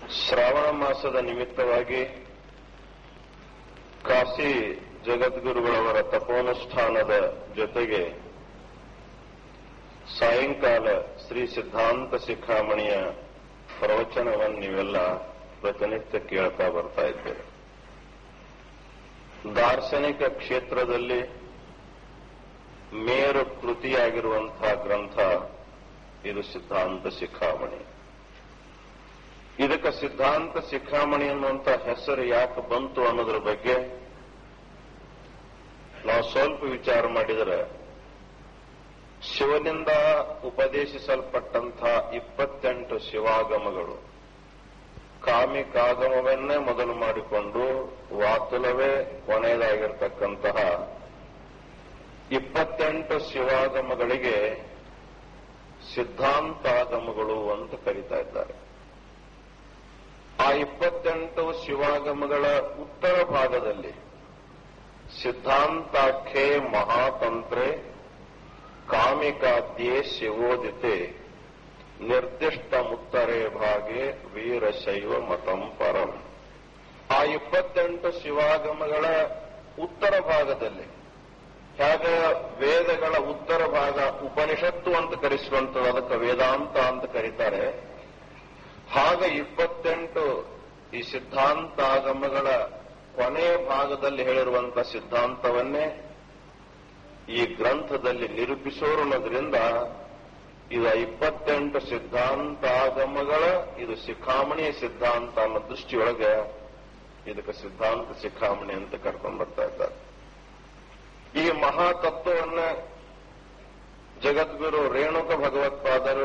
ಶ್ರಾವಣ ಮಾಸದ ನಿಮಿತ್ತವಾಗಿ ಕಾಶಿ ಜಗದ್ಗುರುಗಳವರ ತಪೋನುಷ್ಠಾನದ ಜೊತೆಗೆ ಸಾಯಂಕಾಲ ಶ್ರೀ ಸಿದ್ಧಾಂತ ಶಿಖಾಮಣಿಯ ಪ್ರವಚನವನ್ನು ನೀವೆಲ್ಲ ಪ್ರತಿನಿತ್ಯ ಕೇಳ್ತಾ ಬರ್ತಾ ಇದ್ದೇವೆ ದಾರ್ಶನಿಕ ಕ್ಷೇತ್ರದಲ್ಲಿ ಮೇರು ಕೃತಿಯಾಗಿರುವಂತಹ ಗ್ರಂಥ ಇದು ಸಿದ್ಧಾಂತ ಶಿಖಾಮಣಿ ಇದಕ್ಕೆ ಸಿದ್ಧಾಂತ ಶಿಖಾಮಣಿ ಅನ್ನುವಂತ ಹೆಸರು ಯಾಕೆ ಬಂತು ಅನ್ನೋದ್ರ ಬಗ್ಗೆ ನಾವು ಸ್ವಲ್ಪ ವಿಚಾರ ಮಾಡಿದರೆ ಶಿವನಿಂದ ಉಪದೇಶಿಸಲ್ಪಟ್ಟಂತಹ ಇಪ್ಪತ್ತೆಂಟು ಶಿವಾಗಮಗಳು ಕಾಮಿಕಾಗಮವನ್ನೇ ಮೊದಲು ಮಾಡಿಕೊಂಡು ವಾತುಲವೇ ಕೊನೆಯದಾಗಿರ್ತಕ್ಕಂತಹ ಇಪ್ಪತ್ತೆಂಟು ಶಿವಾಗಮಗಳಿಗೆ ಸಿದ್ಧಾಂತಾಗಮಗಳು ಅಂತ ಕರೀತಾ ಇದ್ದಾರೆ ಆ ಇಪ್ಪತ್ತೆಂಟು ಶಿವಾಗಮಗಳ ಉತ್ತರ ಭಾಗದಲ್ಲಿ ಸಿದ್ಧಾಂತಾಖ್ಯೆ ಮಹಾತಂತ್ರೆ ಕಾಮಿಕಾದ್ಯೆ ಶಿವೋದಿತೆ ನಿರ್ದಿಷ್ಟ ಮುತ್ತರೆ ಭಾಗೆ ವೀರಶೈವ ಮತಂ ಪರಂ ಆ ಇಪ್ಪತ್ತೆಂಟು ಶಿವಾಗಮಗಳ ಉತ್ತರ ಭಾಗದಲ್ಲಿ ಹೇಗೆ ವೇದಗಳ ಉತ್ತರ ಭಾಗ ಉಪನಿಷತ್ತು ಅಂತ ಕರೆಸುವಂಥದ್ದು ಅದಕ್ಕೆ ವೇದಾಂತ ಅಂತ ಕರೀತಾರೆ ಹಾಗೆ ಇಪ್ಪತ್ತೆಂಟು ಈ ಸಿದ್ಧಾಂತಾಗಮಗಳ ಕೊನೆಯ ಭಾಗದಲ್ಲಿ ಹೇಳಿರುವಂತ ಸಿದ್ಧಾಂತವನ್ನೇ ಈ ಗ್ರಂಥದಲ್ಲಿ ನಿರೂಪಿಸೋರು ಅನ್ನೋದ್ರಿಂದ ಇದು ಇಪ್ಪತ್ತೆಂಟು ಸಿದ್ಧಾಂತಾಗಮಗಳ ಇದು ಶಿಖಾಮಣಿಯ ಸಿದ್ಧಾಂತ ಅನ್ನೋ ದೃಷ್ಟಿಯೊಳಗೆ ಇದಕ್ಕೆ ಸಿದ್ಧಾಂತ ಶಿಖಾಮಣಿ ಅಂತ ಕರ್ಕೊಂಡು ಬರ್ತಾ ಇದ್ದಾರೆ ಈ ಮಹಾತತ್ವವನ್ನ ಜಗದ್ಗುರು ರೇಣುಕ ಭಗವತ್ಪಾದರು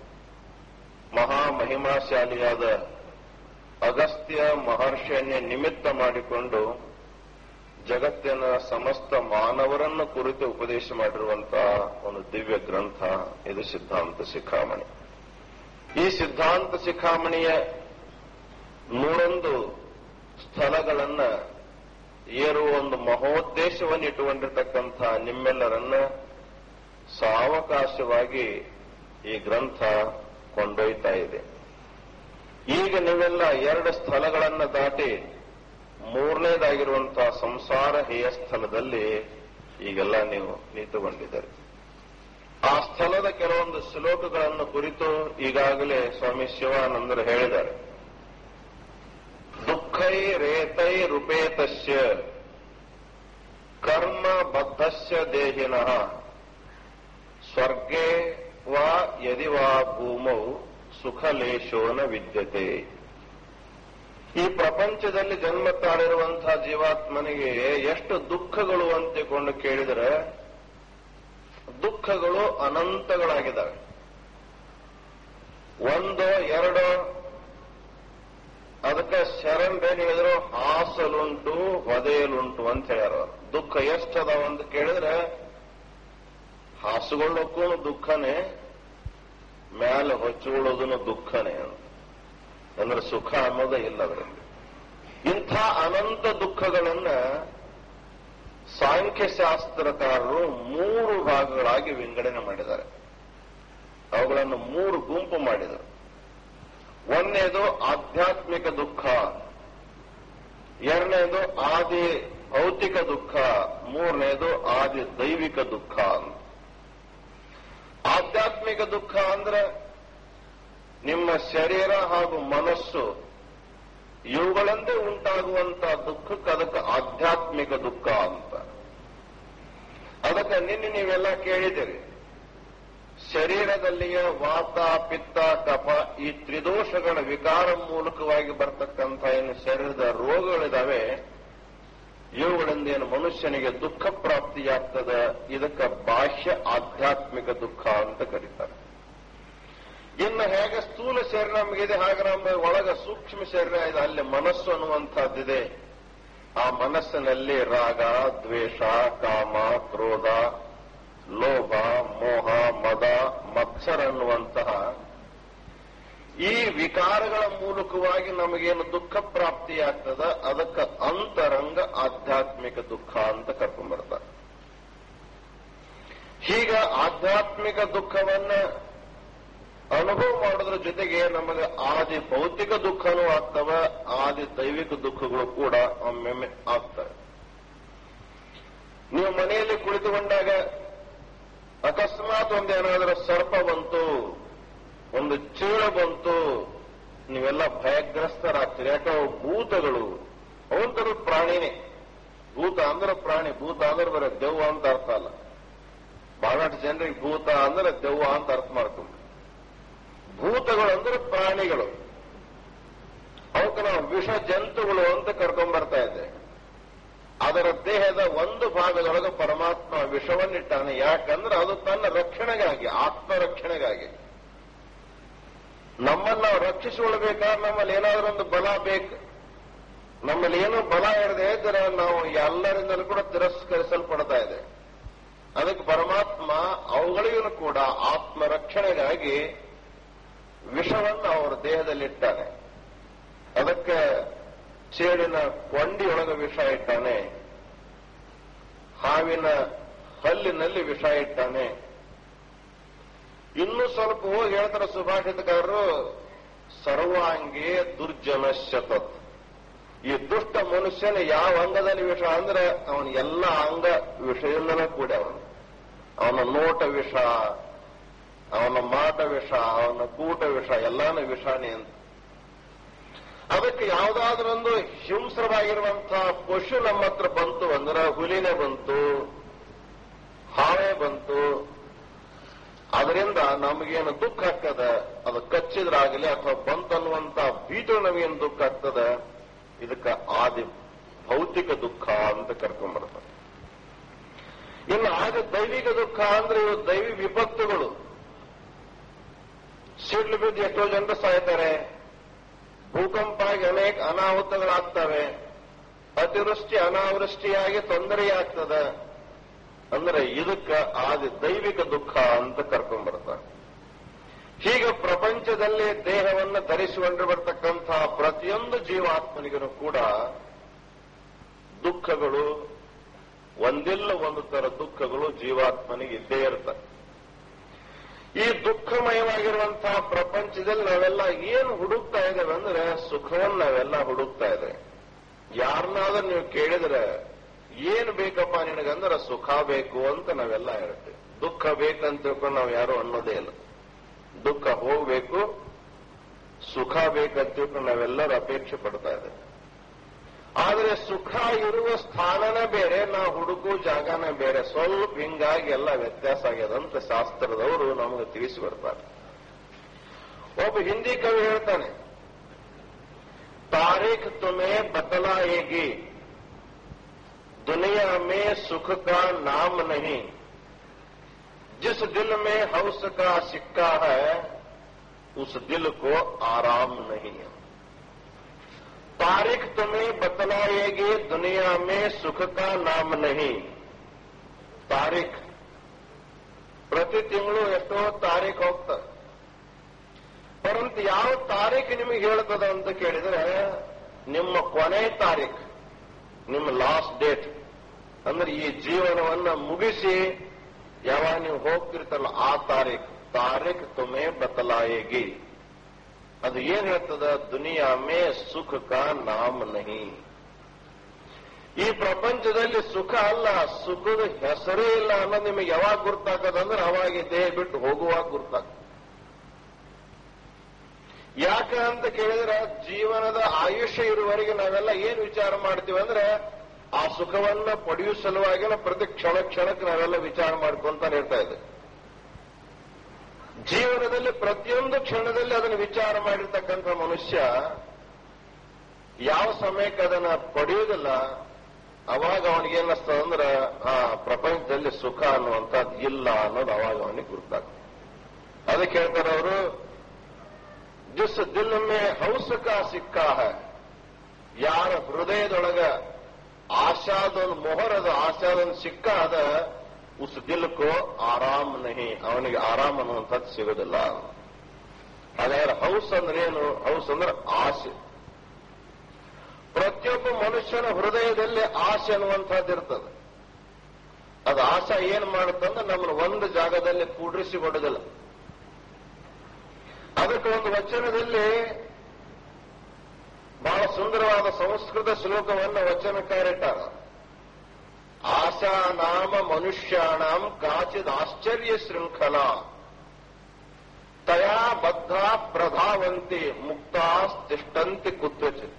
ಮಹಾಮಹಿಮಾಶಾಲಿಯಾದ ಅಗಸ್ತ್ಯ ಮಹರ್ಷಿಯನ್ನೇ ನಿಮಿತ್ತ ಮಾಡಿಕೊಂಡು ಜಗತ್ತಿನ ಸಮಸ್ತ ಮಾನವರನ್ನು ಕುರಿತು ಉಪದೇಶ ಮಾಡಿರುವಂತಹ ಒಂದು ದಿವ್ಯ ಗ್ರಂಥ ಇದು ಸಿದ್ಧಾಂತ ಶಿಖಾಮಣಿ ಈ ಸಿದ್ಧಾಂತ ಶಿಖಾಮಣಿಯ ನೂರೊಂದು ಸ್ಥಳಗಳನ್ನ ಏರುವ ಒಂದು ಮಹೋದ್ದೇಶವನ್ನು ಇಟ್ಟುಕೊಂಡಿರ್ತಕ್ಕಂಥ ನಿಮ್ಮೆಲ್ಲರನ್ನ ಸಾವಕಾಶವಾಗಿ ಈ ಗ್ರಂಥ ಕೊಂಡೊಯ್ತಾ ಇದೆ ಈಗ ನೀವೆಲ್ಲ ಎರಡು ಸ್ಥಳಗಳನ್ನ ದಾಟಿ ಮೂರನೇದಾಗಿರುವಂತಹ ಸಂಸಾರ ಹೇಯ ಸ್ಥಳದಲ್ಲಿ ಈಗೆಲ್ಲ ನೀವು ನಿಂತುಕೊಂಡಿದ್ದೀರಿ ಆ ಸ್ಥಳದ ಕೆಲವೊಂದು ಶ್ಲೋಕಗಳನ್ನು ಕುರಿತು ಈಗಾಗಲೇ ಸ್ವಾಮಿ ಶಿವಾನಂದರು ಹೇಳಿದ್ದಾರೆ ದುಃಖೈ ರೇತೈ ರೂಪೇತಸ್ಯ ಕರ್ಮ ಬದ್ಧಸ್ಯ ದೇಹಿನಃ ಸ್ವರ್ಗೇ ವಾ ಯದಿ ವಾ ಭೂಮೌ ಸುಖಲೇಶೋನ ವಿದ್ಯತೆ ಈ ಪ್ರಪಂಚದಲ್ಲಿ ಜನ್ಮ ತಾಳಿರುವಂತಹ ಜೀವಾತ್ಮನಿಗೆ ಎಷ್ಟು ದುಃಖಗಳು ಅಂತಿಕೊಂಡು ಕೇಳಿದರೆ ದುಃಖಗಳು ಅನಂತಗಳಾಗಿದ್ದಾವೆ ಒಂದು ಎರಡು ಅದಕ್ಕೆ ಶರಣ್ ಏನ್ ಹೇಳಿದ್ರು ಹಾಸಲುಂಟು ಹೊದೆಯಲುಂಟು ಅಂತ ಹೇಳ್ಯಾರ ಅವ್ರು. ದುಃಖ ಎಷ್ಟದಾವ ಅಂತ ಕೇಳಿದ್ರೆ ಹಾಸುಗೊಳ್ಳೋಕ್ಕೂ ದುಃಖನೇ ಮೇಲೆ ಹೊಚ್ಕೊಳ್ಳೋದನ್ನು ದುಃಖನೇ ಅಂತ ಅಂದ್ರೆ ಸುಖ ಅನ್ನೋದೇ ಇಲ್ಲ ಅದರಲ್ಲಿ ಇಂಥ ಅನಂತ ದುಃಖಗಳನ್ನ ಸಾಂಖ್ಯಶಾಸ್ತ್ರಕಾರರು ಮೂರು ಭಾಗಗಳಾಗಿ ವಿಂಗಡಣೆ ಮಾಡಿದ್ದಾರೆ ಅವುಗಳನ್ನು ಮೂರು ಗುಂಪು ಮಾಡಿದರು ಒಂದನೇದು ಆಧ್ಯಾತ್ಮಿಕ ದುಃಖ ಎರಡನೇದು ಆದಿ ಭೌತಿಕ ದುಃಖ ಮೂರನೇದು ಆದಿ ದೈವಿಕ ದುಃಖ ಅಂತ ಆಧ್ಯಾತ್ಮಿಕ ದುಃಖ ಅಂದ್ರೆ ನಿಮ್ಮ ಶರೀರ ಹಾಗೂ ಮನಸ್ಸು ಇವುಗಳಂದೇ ಉಂಟಾಗುವಂತಹ ದುಃಖಕ್ಕೆ ಅದಕ್ಕೆ ಆಧ್ಯಾತ್ಮಿಕ ದುಃಖ ಅಂತ ಅದಕ್ಕೆ ನಿನ್ನೆ ನೀವೆಲ್ಲ ಕೇಳಿದಿರಿ ಶರೀರದಲ್ಲಿಯ ವಾತ ಪಿತ್ತ ಕಫ ಈ ತ್ರಿದೋಷಗಳ ವಿಕಾರ ಮೂಲಕವಾಗಿ ಬರ್ತಕ್ಕಂಥ ಏನು ಶರೀರದ ರೋಗಗಳಿದಾವೆ ಇವುಗಳಿಂದ ಏನು ಮನುಷ್ಯನಿಗೆ ದುಃಖ ಪ್ರಾಪ್ತಿಯಾಗ್ತದೆ ಇದಕ್ಕೆ ಬಾಹ್ಯ ಆಧ್ಯಾತ್ಮಿಕ ದುಃಖ ಅಂತ ಕರೀತಾರೆ ಇನ್ನು ಹೇಗೆ ಸ್ಥೂಲ ಶರೀರ ನಮಗಿದೆ ಹಾಗೆ ನಮ್ಮ ಒಳಗ ಸೂಕ್ಷ್ಮ ಶರೀರ ಇದೆ ಅಲ್ಲಿ ಮನಸ್ಸು ಅನ್ನುವಂಥದ್ದಿದೆ ಆ ಮನಸ್ಸಿನಲ್ಲಿ ರಾಗ ದ್ವೇಷ ಕಾಮ ಕ್ರೋಧ ಲೋಭ ಮೋಹ ಮದ ಮತ್ಸರ ಅನ್ನುವಂತಹ ಈ ವಿಕಾರಗಳ ಮೂಲಕವಾಗಿ ನಮಗೇನು ದುಃಖ ಪ್ರಾಪ್ತಿಯಾಗ್ತದ ಅದಕ್ಕೆ ಅಂತರಂಗ ಆಧ್ಯಾತ್ಮಿಕ ದುಃಖ ಅಂತ ಕರ್ಕೊಂಡ್ಬರ್ತಾರೆ ಹೀಗ ಆಧ್ಯಾತ್ಮಿಕ ದುಃಖವನ್ನ ಅನುಭವ ಮಾಡೋದ್ರ ಜೊತೆಗೆ ನಮಗೆ ಆದಿ ಭೌತಿಕ ದುಃಖನೂ ಆಗ್ತವ ಆದಿ ದೈವಿಕ ದುಃಖಗಳು ಕೂಡ ಒಮ್ಮೆಮ್ಮೆ ಆಗ್ತವೆ ನೀವು ಮನೆಯಲ್ಲಿ ಕುಳಿತುಕೊಂಡಾಗ ಅಕಸ್ಮಾತ್ ಒಂದೇನಾದರೂ ಸರ್ಪ ಬಂತು ಒಂದು ಚೇಳು ಬಂತು ನೀವೆಲ್ಲ ಭಯಗ್ರಸ್ತರಾಗ್ತೀರಿ ಯಾಕೆ ಅವು ಭೂತಗಳು ಅವಂತರ ಪ್ರಾಣಿನೇ ಭೂತ ಅಂದ್ರೆ ಪ್ರಾಣಿ ಭೂತ ಅಂದ್ರೆ ಬರೀ ದೆವ್ವ ಅಂತ ಅರ್ಥ ಅಲ್ಲ ಬಹಳಷ್ಟು ಜನರಿಗೆ ಭೂತ ಅಂದ್ರೆ ದೆವ್ವ ಅಂತ ಅರ್ಥ ಮಾಡ್ಕೊಂಡು ಭೂತಗಳು ಅಂದ್ರೆ ಪ್ರಾಣಿಗಳು ಅವಕ್ಕೆ ನಾವು ವಿಷ ಜಂತುಗಳು ಅಂತ ಕರ್ಕೊಂಡ್ ಬರ್ತಾ ಇದ್ದೆ ಅದರ ದೇಹದ ಒಂದು ಭಾಗದೊಳಗೆ ಪರಮಾತ್ಮ ವಿಷವನ್ನಿಟ್ಟಾನೆ ಯಾಕಂದ್ರೆ ಅದು ತನ್ನ ರಕ್ಷಣೆಗಾಗಿ ಆತ್ಮರಕ್ಷಣೆಗಾಗಿ ನಮ್ಮನ್ನು ನಾವು ರಕ್ಷಿಸಿಕೊಳ್ಬೇಕಾದ್ರೆ ನಮ್ಮಲ್ಲಿ ಏನಾದ್ರೂ ಒಂದು ಬಲ ಬೇಕು ನಮ್ಮಲ್ಲಿ ಏನು ಬಲ ಇರದೆ ಇದ್ದರೆ ನಾವು ಎಲ್ಲರಿಂದಲೂ ಕೂಡ ತಿರಸ್ಕರಿಸಲ್ಪಡ್ತಾ ಇದೆ ಅದಕ್ಕೆ ಪರಮಾತ್ಮ ಅವುಗಳಿಗೂ ಕೂಡ ಆತ್ಮರಕ್ಷಣೆಗಾಗಿ ವಿಷವನ್ನು ಅವರ ದೇಹದಲ್ಲಿಟ್ಟಾನೆ ಅದಕ್ಕೆ ಚೇಳಿನ ಕೊಂಡಿಯೊಳಗೆ ವಿಷ ಇಟ್ಟಾನೆ ಹಾವಿನ ಹಲ್ಲಿನಲ್ಲಿ ವಿಷ ಇಟ್ಟಾನೆ ಇನ್ನೂ ಸ್ವಲ್ಪ ಹೋಗಿ ಹೇಳ್ತಾರೆ ಸುಭಾಷಿತಕಾರರು ಸರ್ವಾಂಗಿ ದುರ್ಜನ ಶತತ್ ಈ ದುಷ್ಟ ಮನುಷ್ಯನ ಯಾವ ಅಂಗದಲ್ಲಿ ವಿಷ ಅಂದ್ರೆ ಅವನ ಎಲ್ಲ ಅಂಗ ವಿಷಯಿಂದಲೇ ಕೂಡ ಅವನು ಅವನ ನೋಟ ವಿಷ ಅವನ ಮಾಟ ವಿಷ ಅವನ ಕೂಟ ವಿಷ ಎಲ್ಲಾನು ವಿಷಾನೇ ಅಂತ ಅದಕ್ಕೆ ಯಾವುದಾದ್ರೊಂದು ಹಿಂಸ್ರವಾಗಿರುವಂತಹ ಪಶು ನಮ್ಮ ಹತ್ರ ಬಂತು ಅಂದ್ರೆ ಹುಲಿನೇ ಬಂತು ಹಾವೇ ಬಂತು ಅದರಿಂದ ನಮಗೇನು ದುಃಖ ಆಗ್ತದ ಅದು ಕಚ್ಚಿದ್ರಾಗಲಿ ಅಥವಾ ಬಂತನ್ನುವಂತ ಭೀತು ನಮಗೇನು ದುಃಖ ಆಗ್ತದ ಇದಕ್ಕ ಆದಿ ಭೌತಿಕ ದುಃಖ ಅಂತ ಕರ್ಕೊಂಡ್ಬರ್ತಾರೆ ಇನ್ನು ಆಗ ದೈವಿಕ ದುಃಖ ಅಂದ್ರೆ ಇವು ದೈವಿ ವಿಪತ್ತುಗಳು ಸಿಡ್ಲು ಬಿದ್ದು ಎಷ್ಟೋ ಜನರು ಸಾಯ್ತಾರೆ ಭೂಕಂಪ ಆಗಿ ಅನೇಕ ಅನಾಹುತಗಳಾಗ್ತವೆ ಅತಿವೃಷ್ಟಿ ಅನಾವೃಷ್ಟಿಯಾಗಿ ತೊಂದರೆಯಾಗ್ತದೆ ಅಂದ್ರೆ ಇದಕ್ಕ ಆದಿ ದೈವಿಕ ದುಃಖ ಅಂತ ಕರ್ಕೊಂಡ್ ಬರ್ತಾರೆ ಹೀಗೆ ಪ್ರಪಂಚದಲ್ಲಿ ದೇಹವನ್ನು ಧರಿಸಿಕೊಂಡು ಬರ್ತಕ್ಕಂತಹ ಪ್ರತಿಯೊಂದು ಜೀವಾತ್ಮನಿಗೂ ಕೂಡ ದುಃಖಗಳು ಒಂದಿಲ್ಲ ಒಂದು ತರ ದುಃಖಗಳು ಜೀವಾತ್ಮನಿಗೆ ಇದ್ದೇ ಇರ್ತವೆ ಈ ದುಃಖಮಯವಾಗಿರುವಂತಹ ಪ್ರಪಂಚದಲ್ಲಿ ನಾವೆಲ್ಲ ಏನು ಹುಡುಕ್ತಾ ಇದ್ದೇವೆ ಅಂದ್ರೆ ಸುಖವನ್ನು ನಾವೆಲ್ಲ ಹುಡುಕ್ತಾ ಇದ್ದೇವೆ ಯಾರನ್ನಾದ್ರೂ ನೀವು ಕೇಳಿದ್ರೆ ಏನ್ ಬೇಕಪ್ಪ ನಿನಗಂದ್ರೆ ಸುಖ ಬೇಕು ಅಂತ ನಾವೆಲ್ಲ ಹೇಳ್ತೇವೆ ದುಃಖ ಬೇಕಂತ ತಿಳ್ಕೊಂಡು ನಾವು ಯಾರು ಅನ್ನೋದೇ ಇಲ್ಲ ದುಃಖ ಹೋಗ್ಬೇಕು ಸುಖ ಬೇಕಂತ ತಿಳ್ಕೊಂಡು ನಾವೆಲ್ಲರೂ ಅಪೇಕ್ಷೆ ಪಡ್ತಾ ಇದ್ದೇವೆ ಆದರೆ ಸುಖ ಇರುವ ಸ್ಥಾನನೇ ಬೇರೆ ನಾವು ಹುಡುಕೋ ಜಾಗನೇ ಬೇರೆ ಸ್ವಲ್ಪ ಹಿಂಗಾಗಿ ಎಲ್ಲ ವ್ಯತ್ಯಾಸ ಆಗ್ಯದಂತ ಶಾಸ್ತ್ರದವರು ನಮಗೆ ತಿಳಿಸಿ ಬರ್ತಾರೆ ಒಬ್ಬ ಹಿಂದಿ ಕವಿ ಹೇಳ್ತಾನೆ तारीख तुम्हें बतलाएगी दुनिया में सुख का नाम नहीं जिस दिल में हौस का सिक्का है उस दिल को आराम नहीं है तारीख तुम्हें बतलाएगी दुनिया में सुख का नाम नहीं ತಾರೀಖ್ ಪ್ರತಿ ತಿಂಗಳು ಎಷ್ಟೋ ತಾರೀಖ್ ಹೋಗ್ತದೆ ಪರಂತು ಯಾವ ತಾರೀಖು ನಿಮಗೆ ಹೇಳ್ತದ ಅಂತ ಕೇಳಿದ್ರೆ ನಿಮ್ಮ ಕೊನೆ ತಾರೀಖ್ ನಿಮ್ಮ ಲಾಸ್ಟ್ ಡೇಟ್ ಅಂದ್ರೆ ಈ ಜೀವನವನ್ನ ಮುಗಿಸಿ ಯಾವಾಗ ನೀವು ಹೋಗ್ತಿರ್ತಲ್ಲ ಆ ತಾರೀಖ್ ತಾರೀಖ್ ತುಮೆ ಬದಲಾಯೇಗಿ ಅದು ಏನ್ ಹೇಳ್ತದ ದುನಿಯಾ ಮೇ ಸುಖ ಕಾ ನಾಮ ನಹಿ ಈ ಪ್ರಪಂಚದಲ್ಲಿ ಸುಖ ಅಲ್ಲ ಸುಖದ ಹೆಸರೇ ಇಲ್ಲ ಅನ್ನೋದು ನಿಮಗೆ ಯಾವಾಗ ಗುರ್ತಾಕದಂದ್ರೆ ಅವಾಗ ಈ ದೇಹ ಬಿಟ್ಟು ಹೋಗುವಾಗ ಗುರ್ತಾಗ್ತದೆ ಯಾಕೆ ಅಂತ ಕೇಳಿದ್ರೆ ಜೀವನದ ಆಯುಷ್ಯ ಇರುವವರೆಗೆ ನಾವೆಲ್ಲ ಏನ್ ವಿಚಾರ ಮಾಡ್ತೀವಿ ಅಂದ್ರೆ ಆ ಸುಖವನ್ನ ಪಡೆಯುವ ಸಲುವಾಗಿ ನಾವು ಪ್ರತಿ ಕ್ಷಣ ಕ್ಷಣಕ್ಕೆ ನಾವೆಲ್ಲ ವಿಚಾರ ಮಾಡ್ಕೊಂತಾನೆ ಇರ್ತಾ ಇದೆ ಜೀವನದಲ್ಲಿ ಪ್ರತಿಯೊಂದು ಕ್ಷಣದಲ್ಲಿ ಅದನ್ನು ವಿಚಾರ ಮಾಡಿರ್ತಕ್ಕಂಥ ಮನುಷ್ಯ ಯಾವ ಸಮಯಕ್ಕೆ ಅದನ್ನ ಪಡೆಯುವುದಿಲ್ಲ ಅವಾಗ ಅವನಿಗೆ ಏನಿಸ್ತದ ಅಂದ್ರೆ ಆ ಪ್ರಪಂಚದಲ್ಲಿ ಸುಖ ಅನ್ನುವಂಥದ್ದು ಇಲ್ಲ ಅನ್ನೋದು ಅವಾಗ ಅವನಿಗೆ ಗುರುತಾಗ್ತದೆ ಅದಕ್ಕೆ ಹೇಳ್ತಾರೆ ಅವರು जिस दिल में हौस का सिक्का है ಯಾರ ಹೃದಯದೊಳಗ ಆಶಾದೊಂದು ಮೊಹರದ ಆಶಾದೊಂದು ಸಿಕ್ಕ ಅದ ಉಸ್ ದಿಲ್ಕೋ ಆರಾಮ್ ನಹಿ ಅವನಿಗೆ ಆರಾಮ್ ಅನ್ನುವಂಥದ್ದು ಸಿಗೋದಿಲ್ಲ ಹಾಗಾದ್ರೆ ಹೌಸ್ ಅಂದ್ರೆ ಏನು ಹೌಸ್ ಅಂದ್ರೆ ಆಸೆ ಪ್ರತಿಯೊಬ್ಬ ಮನುಷ್ಯನ ಹೃದಯದಲ್ಲಿ ಆಸೆ ಅನ್ನುವಂಥದ್ದು ಇರ್ತದೆ ಅದು ಆಸೆ ಏನ್ ಮಾಡುತ್ತಂದ್ರೆ ನಮ್ಮನ್ನು ಒಂದು ಜಾಗದಲ್ಲಿ ಕೂಡ್ರಿಸಿ ಕೊಡೋದಿಲ್ಲ ಅದಕ್ಕೆ ಒಂದು ವಚನದಲ್ಲಿ ಬಹಳ ಸುಂದರವಾದ ಸಂಸ್ಕೃತ ಶ್ಲೋಕವನ್ನು ವಚನಕಾರಿಟ್ಟಾರ ಆಶಾ ನಾಮ ಮನುಷ್ಯಾಣಂ ಕಾಚಿದ ಆಶ್ಚರ್ಯ ಶೃಂಖಲ ತಯಾ ಬದ್ಧ ಪ್ರಧಾವಂತಿ ಮುಕ್ತಾಸ್ತಿಷ್ಟಂತಿ ಕುತ್ವಚಿತ್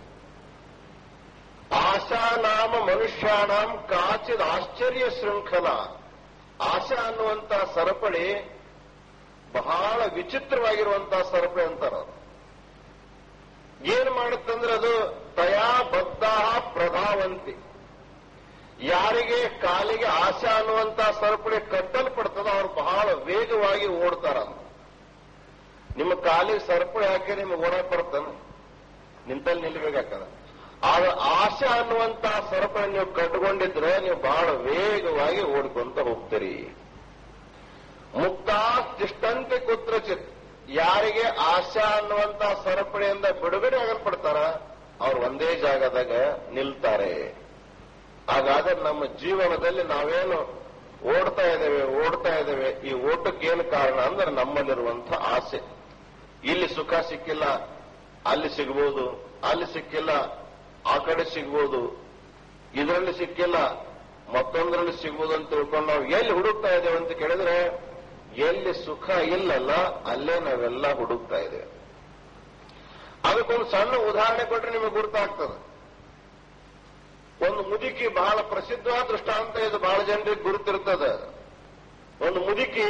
ಆಶಾ ನಾಮ ಮನುಷ್ಯಾಣಂ ಕಾಚಿದ ಆಶ್ಚರ್ಯ ಶೃಂಖಲ ಆಶಾ ಅನ್ನುವಂತ ಸರಪಳಿ ಬಹಳ ವಿಚಿತ್ರವಾಗಿರುವಂತಹ ಸರಪಳಿ ಅಂತಾರ ಅದು. ಏನ್ ಮಾಡುತ್ತಂದ್ರೆ ಅದು ತಯಾ ಬದ್ಧ ಪ್ರಧಾವಂತಿ ಯಾರಿಗೆ ಕಾಲಿಗೆ ಆಶಾ ಅನ್ನುವಂತ ಸರಪಳಿ ಕಟ್ಟಲ್ಪಡ್ತದ ಅವ್ರು ಬಹಳ ವೇಗವಾಗಿ ಓಡ್ತಾರ ನಿಮ್ಮ ಕಾಲಿಗೆ ಸರಪಳಿ ಹಾಕಿ ನಿಮ್ಗೆ ಓಡಾಕ್ ಬರ್ತಾನೆ ನಿಂತಲ್ಲಿ ನಿಲ್ಬೇಕಾಗ್ತದ ಆಗ ಆಶಾ ಅನ್ನುವಂತ ಸರಪಳಿ ನೀವು ಕಟ್ಕೊಂಡಿದ್ರೆ ನೀವು ಬಹಳ ವೇಗವಾಗಿ ಓಡ್ಕೊಂತ ಹೋಗ್ತೀರಿ ಮುಕ್ತಾ ತಿಷ್ಟಂತೆ ಕುತ್ರಚಿತ್ ಯಾರಿಗೆ ಆಶಾ ಅನ್ನುವಂತ ಸರಪಳಿಯಿಂದ ಬಿಡುಗಡೆ ಆಗಲ್ಪಡ್ತಾರ ಅವ್ರು ಒಂದೇ ಜಾಗದಾಗ ನಿಲ್ತಾರೆ ಹಾಗಾದ್ರೆ ನಮ್ಮ ಜೀವನದಲ್ಲಿ ನಾವೇನು ಓಡ್ತಾ ಇದ್ದೇವೆ ಓಡ್ತಾ ಇದ್ದೇವೆ ಈ ಓಟಕ್ಕೆ ಏನು ಕಾರಣ ಅಂದ್ರೆ ನಮ್ಮಲ್ಲಿರುವಂತ ಆಸೆ ಇಲ್ಲಿ ಸುಖ ಸಿಕ್ಕಿಲ್ಲ ಅಲ್ಲಿ ಸಿಗ್ಬೋದು ಅಲ್ಲಿ ಸಿಕ್ಕಿಲ್ಲ ಆ ಕಡೆ ಸಿಗ್ಬೋದು ಇದರಲ್ಲಿ ಸಿಕ್ಕಿಲ್ಲ ಮತ್ತೊಂದರಲ್ಲಿ ಸಿಗ್ಬೋದು ಅಂತ ತಿಳ್ಕೊಂಡು ನಾವು ಎಲ್ಲಿ ಹುಡುಕ್ತಾ ಇದ್ದೇವೆ ಅಂತ ಕೇಳಿದ್ರೆ ಎಲ್ಲಿ ಸುಖ ಇಲ್ಲಲ್ಲ ಅಲ್ಲೇ ನಾವೆಲ್ಲ ಹುಡುಕ್ತಾ ಇದ್ದೇವೆ ಅದಕ್ಕೊಂದು ಸಣ್ಣ ಉದಾಹರಣೆ ಕೊಟ್ರೆ ನಿಮಗೆ ಗುರುತಾಗ್ತದೆ ಒಂದು ಮುದುಕಿ ಬಹಳ ಪ್ರಸಿದ್ಧವಾದ ದೃಷ್ಟಾಂತ ಇದು ಬಹಳ ಜನರಿಗೆ ಗುರುತಿರ್ತದೆ ಒಂದು ಮುದುಕಿ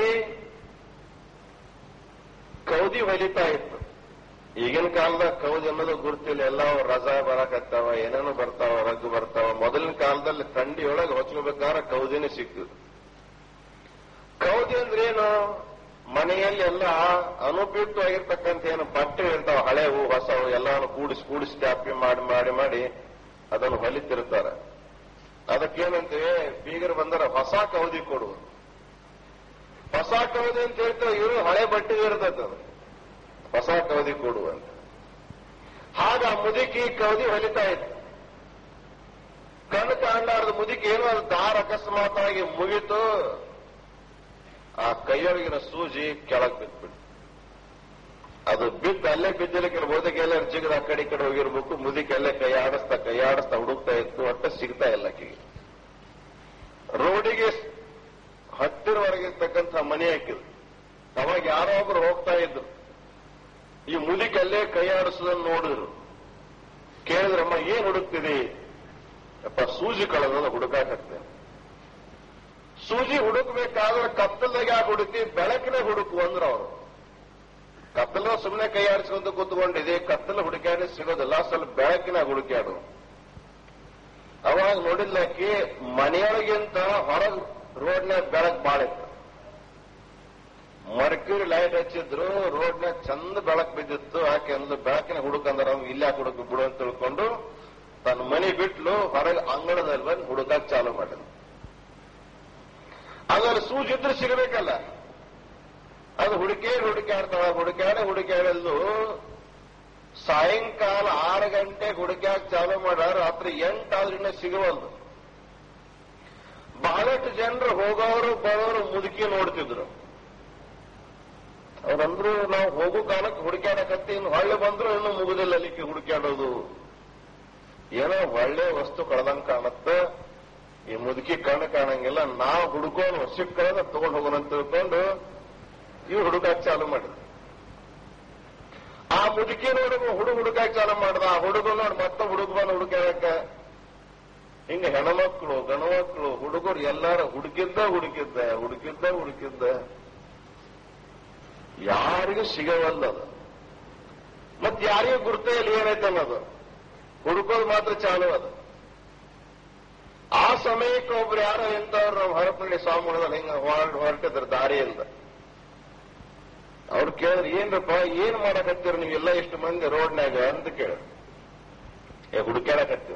ಕೌದಿ ಹೊಲಿತಾ ಇತ್ತು ಈಗಿನ ಕಾಲದಾಗ ಕೌದಿ ಅನ್ನೋದು ಗುರುತಿಲ್ಲ ಎಲ್ಲ ರಜಾ ಬರಕತ್ತಾವ ಏನೇನೋ ಬರ್ತಾವ ರಗ್ಗು ಬರ್ತಾವ ಮೊದಲಿನ ಕಾಲದಲ್ಲಿ ಥಂಡಿಯೊಳಗೆ ಹೊಚ್ಕೋಬೇಕಾದ್ರೆ ಕೌದಿನೇ ಸಿಕ್ತಿದ್ರು ಕೌದಿ ಅಂದ್ರೆ ಏನು ಮನೆಯಲ್ಲಿ ಎಲ್ಲ ಅನುಪಯುಕ್ತವಾಗಿರ್ತಕ್ಕಂಥ ಏನು ಬಟ್ಟೆ ಇರ್ತಾವ ಹಳೆವು ಹೊಸವು ಎಲ್ಲಾನು ಕೂಡಿಸಿ ಕೂಡಿಸಿ ಟ್ಯಾಪಿ ಮಾಡಿ ಮಾಡಿ ಮಾಡಿ ಅದನ್ನು ಹೊಲಿತಿರ್ತಾರೆ ಅದಕ್ಕೇನಂತೀವಿ ಬೀಗರು ಬಂದರೆ ಹೊಸ ಕೌದಿ ಕೊಡು ಹೊಸ ಕೌದಿ ಅಂತ ಹೇಳ್ತಾರೆ ಇವರು ಹಳೆ ಬಟ್ಟೆ ಇರ್ತದೆ ಅದು ಹೊಸ ಕೌದಿ ಕೊಡು ಅಂತ ಹಾಗ ಆ ಮುದುಕಿ ಕೌದಿ ಹೊಲಿತಾ ಇತ್ತು ಕಣ್ಣು ಕಾಣಲಾರದ ಮುದುಕಿ ಏನೋ ಅದು ದಾರ ಅಕಸ್ಮಾತಾಗಿ ಮುಗಿತು ಆ ಕೈಯೊಳಗಿನ ಸೂಜಿ ಕೆಳಗ್ ಬಿದ್ಬಿಟ್ಟು ಅದು ಬಿದ್ದು ಅಲ್ಲೇ ಬಿದ್ದಿರಕ್ಕಿರ್ಬೋದು ಎಲ್ಲರೂ ಜಿಗದ ಆ ಕಡೆ ಈ ಕಡೆ ಹೋಗಿರ್ಬೇಕು ಮುದುಕಿ ಅಲ್ಲೇ ಕೈ ಆಡಿಸ್ತಾ ಕೈ ಆಡಿಸ್ತಾ ಹುಡುಕ್ತಾ ಇತ್ತು ಒಟ್ಟ ಸಿಗ್ತಾ ಇಲ್ಲ ಆಕೆಗೆ ರೋಡಿಗೆ ಹತ್ತಿರವರೆಗಿರ್ತಕ್ಕಂಥ ಮನೆ ಹಾಕಿದ್ರು ಅವಾಗ ಯಾರೋ ಒಬ್ರು ಹೋಗ್ತಾ ಇದ್ರು ಈ ಮುದುಕಿ ಅಲ್ಲೇ ಕೈ ಆಡಿಸೋದನ್ನ ನೋಡಿದ್ರು ಕೇಳಿದ್ರಮ್ಮ ಏನ್ ಹುಡುಕ್ತಿದಿ ಅಪ್ಪ ಸೂಜಿ ಕಳೆದ ಹುಡುಕಾಕತ್ತೆ ಸೂಜಿ ಹುಡುಕ್ಬೇಕಾದ್ರೆ ಕತ್ತಲ್ದಾಗ ಯಾಕೆ ಹುಡುಕಿ ಬೆಳಕಿನ ಹುಡುಕು ಅಂದ್ರು ಅವರು ಕತ್ತಲ ಸುಮ್ಮನೆ ಕೈ ಆಡಿಸ್ಕೊಂಡು ಕೂತ್ಕೊಂಡಿದೆ ಕತ್ತಲ ಹುಡುಕಾಡಿ ಸಿಗೋದಿಲ್ಲ ಸ್ವಲ್ಪ ಬೆಳಕಿನ ಹುಡುಕ್ಯಾಡು ಅವಾಗ ನೋಡಿದ್ಲಕ್ಕಿ ಮನೆಯೊಳಗಿಂತ ಹೊರಗ್ ರೋಡ್ನ್ಯಾಗ ಬೆಳಕ್ ಬಾಳಿತ್ತು ಮರ್ಕ್ಯೂರಿ ಲೈಟ್ ಹಚ್ಚಿದ್ರು ರೋಡ್ನ್ಯಾಗ ಚಂದ ಬೆಳಕ್ ಬಿದ್ದಿತ್ತು ಆಕೆ ಅಂದ್ಲು ಬೆಳಕಿನ ಹುಡುಕಂದ್ರ ಅವ್ನು ಇಲ್ಲ ಹುಡುಕ ಬಿಡು ಅಂತ ತಿಳ್ಕೊಂಡು ತನ್ನ ಮನೆ ಬಿಟ್ಲು ಹೊರಗೆ ಅಂಗಣದಲ್ಲಿ ಬಂದು ಹುಡುಕಾಕ್ ಚಾಲು ಮಾಡಿದ್ರು ಅದ್ರಲ್ಲಿ ಸೂಜಿದ್ರೆ ಸಿಗಬೇಕಲ್ಲ ಅದು ಹುಡುಕೇರಿ ಹುಡುಕಾಡ್ತಾಳ ಹುಡುಕಾಡೆ ಹುಡುಕಾಡಲು ಸಾಯಂಕಾಲ ಆರು ಗಂಟೆ ಹುಡುಕ್ಯಾಕ್ ಚಾಲು ಮಾಡ್ಯಾರ ರಾತ್ರಿ ಎಂಟಾದ್ರಿಂದ ಸಿಗುವಲ್ದು ಬಹಳಷ್ಟು ಜನರು ಹೋಗೋರು ಬರೋರು ಮುದುಕಿ ನೋಡ್ತಿದ್ರು ಅವ್ರಂದ್ರು ನಾವು ಹೋಗೋ ಕಾಲಕ್ಕೆ ಹುಡುಕ್ಯಾಡಕತ್ತಿ ಇನ್ನು ಹೊಳ್ಳೆ ಬಂದ್ರು ಇನ್ನು ಮುಗುದಿಲ್ಲ ಅಲ್ಲಿಕ್ಕೆ ಹುಡುಕ್ಯಾಡೋದು ಏನೋ ಒಳ್ಳೆ ವಸ್ತು ಕಳೆದಂಗ್ ಕಾಣುತ್ತೆ ಈ ಮುದುಕಿ ಕಣ್ಣು ಕಾಣಂಗಿಲ್ಲ ನಾವು ಹುಡುಕೋನು ಸಿಕ್ಕದ ತಗೊಂಡು ಹೋಗೋಣ ಅಂತ ತಿಳ್ಕೊಂಡು ಇವ್ ಹುಡುಕಾಕ್ ಚಾಲು ಮಾಡಿದ್ರು ಆ ಮುದುಕಿ ನೋಡಿ ಹುಡುಗ ಹುಡುಕಾಕ್ ಚಾಲು ಮಾಡ್ದ ಆ ಹುಡುಗ ನೋಡಿ ಮತ್ತೆ ಹುಡುಗ ಬಂದು ಹುಡುಕಾಕ ಹಿಂಗ ಹೆಣ್ಮಕ್ಳು ಗಣಮಕ್ಳು ಹುಡುಗರು ಎಲ್ಲಾರು ಹುಡುಕಿದ್ದ ಹುಡುಕಿದ್ದ ಹುಡುಕಿದ್ದ ಹುಡುಕಿದ್ದ ಯಾರಿಗೂ ಸಿಗವಲ್ಲದು ಮತ್ ಯಾರಿಗೂ ಗುರ್ತೇ ಇಲ್ಲ ಏನೈತೆ ಅನ್ನೋದು ಹುಡುಕೋದು ಮಾತ್ರ ಚಾಲು ಅದು ಆ ಸಮಯಕ್ಕೆ ಒಬ್ರು ಯಾರೋ ಇಂಥವ್ರು ನಾವು ಹೊರಪಳ್ಳಿ ಸ್ವಾಮಿಗಳಲ್ಲಿ ಹಿಂಗ ಹೊರಡ್ ಹೊರಟಿದ್ರು ದಾರಿಯಿಂದ ಅವ್ರು ಕೇಳಿದ್ರು ಏನ್ರಪ್ಪ ಏನ್ ಮಾಡಕತ್ತೀರ ನೀವೆಲ್ಲ ಇಷ್ಟು ಮಂದಿ ರೋಡ್ನ್ಯಾಗ ಅಂತ ಕೇಳಿದ್ರು ಏ ಹುಡುಕ್ಯಾಡಕತ್ತೀವಿ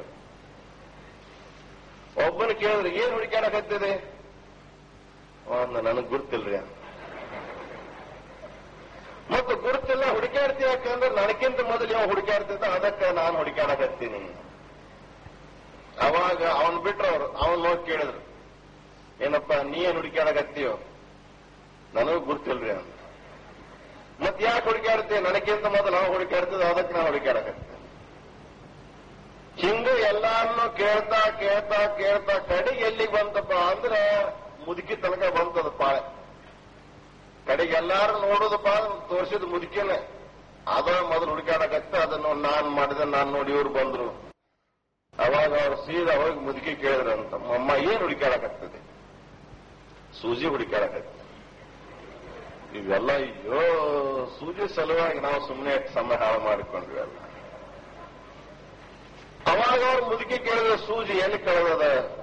ಒಬ್ಬನ ಕೇಳಿದ್ರು ಏನ್ ಹುಡುಕ್ಯಾಡಕತ್ತಿದೆ ಒಂದು ನನಗ್ ಗುರ್ತಿಲ್ರಿ ಮತ್ತು ಗುರುತಿಲ್ಲ ಹುಡುಕಾಡ್ತಿ ಯಾಕಂದ್ರೆ ನನಗಿಂತ ಮೊದಲು ಯಾವ ಹುಡುಕಾಡ್ತಿದ್ದ ಅದಕ್ಕೆ ನಾನು ಹುಡುಕಾಡಕತ್ತೀನಿ ಅವಾಗ ಅವನ್ ಬಿಟ್ರು ಅವ್ರು ಅವನ್ ನೋಡಿ ಕೇಳಿದ್ರು ಏನಪ್ಪ ನೀ ಏನ್ ಹುಡುಕಾಡಕತ್ತೀಯೋ ನನಗೂ ಗುರ್ತಿಲ್ರಿ ಅಂತ ಮತ್ ಯಾಕೆ ಹುಡುಕಾಡ್ತೇವೆ ನನಗಿಂತ ಮೊದಲು ನಾವು ಹುಡುಕಾಡ್ತೇವೆ ಅದಕ್ಕೆ ನಾವು ಹುಡುಕಾಡಕತ್ತೇವೆ ಹಿಂಗ ಎಲ್ಲಾರನ್ನು ಕೇಳ್ತಾ ಕೇಳ್ತಾ ಕೇಳ್ತಾ ಕಡೆಗೆ ಎಲ್ಲಿಗೆ ಬಂತಪ್ಪ ಅಂದ್ರೆ ಮುದುಕಿ ತನಕ ಬಂತದ ಪಾಳೆ ಕಡೆಗೆ ಎಲ್ಲಾರು ನೋಡೋದಪ್ಪ ತೋರಿಸಿದ ಮುದುಕಿನೇ ಅದ ಮೊದಲು ಹುಡುಕಾಡಕತ್ತ ಅದನ್ನು ನಾನ್ ಮಾಡಿದೆ ನಾನ್ ನೋಡಿ ಇವ್ರು ಬಂದ್ರು ಅವಾಗ ಅವ್ರು ಸೀದಾ ಹೋಗಿ ಮುದುಕಿ ಕೇಳಿದ್ರಂತ ಅಮ್ಮ ಏನ್ ಹುಡುಕಾಡಕತ್ತದೆ ಸೂಜಿ ಹುಡುಕಾಡಕತ್ತ ಇವೆಲ್ಲ ಅಯ್ಯೋ ಸೂಜಿ ಸಲುವಾಗಿ ನಾವು ಸುಮ್ಮನೆ ಸಮಯ ಹಾಳು ಮಾಡಿಕೊಂಡ್ವಿ ಅಲ್ಲ ಅವಾಗ ಅವ್ರು ಮುದುಕಿ ಕೇಳಿದ್ರೆ ಸೂಜಿ ಎಲ್ಲಿ ಕಳೆದದ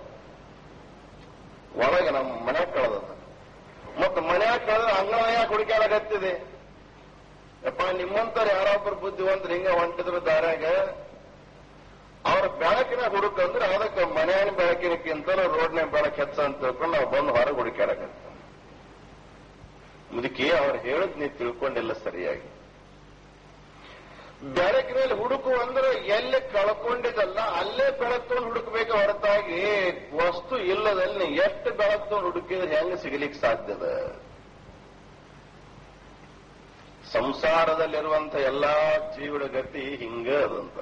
ಒಳಗೆ ನಮ್ಮ ಮನ್ಯಾಗ ಕಳೆದದ ಮತ್ತ ಮನ್ಯಾಗ ಕಳೆದ್ರೆ ಅಂಗಳ ಯಾಕೆ ಹುಡುಕಾಡಕತ್ತಿದೆ ಯಪ್ಪ ನಿಮ್ಮಂತರ ಯಾರೊಬ್ಬರು ಬುದ್ಧಿವಂತರು ಹಿಂಗ ಹೊಂಟಿದ್ರು ದಾರ್ಯಾಗ ಅವ್ರ ಬೆಳಕಿನ ಹುಡುಕಂದ್ರೆ ಅದಕ್ಕೆ ಮನೆಯ ಬೆಳಕಿನಕ್ಕಿಂತ ರೋಡ್ನ ಬೆಳಕು ಹೆಚ್ಚ ಅಂತ ತಿಳ್ಕೊಂಡು ನಾವು ಬಂದು ಹೊರಗೆ ಹುಡುಕಾಡಕತ್ತ ಮುದುಕಿ ಅವ್ರು ಹೇಳದ್ ನೀವು ತಿಳ್ಕೊಂಡಿಲ್ಲ ಸರಿಯಾಗಿ ಬೆಳಕಿನಲ್ಲಿ ಹುಡುಕು ಅಂದ್ರೆ ಎಲ್ಲಿ ಕಳ್ಕೊಂಡಿದ್ದಲ್ಲ ಅಲ್ಲೇ ಬೆಳಕು ಹುಡುಕಬೇಕು ಹೊರತಾಗಿ ವಸ್ತು ಇಲ್ಲದಲ್ಲಿ ಎಷ್ಟು ಬೆಳಕು ಹುಡುಕಿದ್ರೆ ಹೆಂಗ್ ಸಿಗಲಿಕ್ಕೆ ಸಾಧ್ಯದ ಸಂಸಾರದಲ್ಲಿರುವಂತ ಎಲ್ಲಾ ಜೀವನ ಗತಿ ಹಿಂಗ ಅದಂತ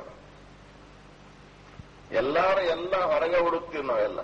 ಎಲ್ಲಾರು ಎಲ್ಲ ಹೊರಗೆ ಹುಡುಕ್ತೀವಿ ನಾವೆಲ್ಲ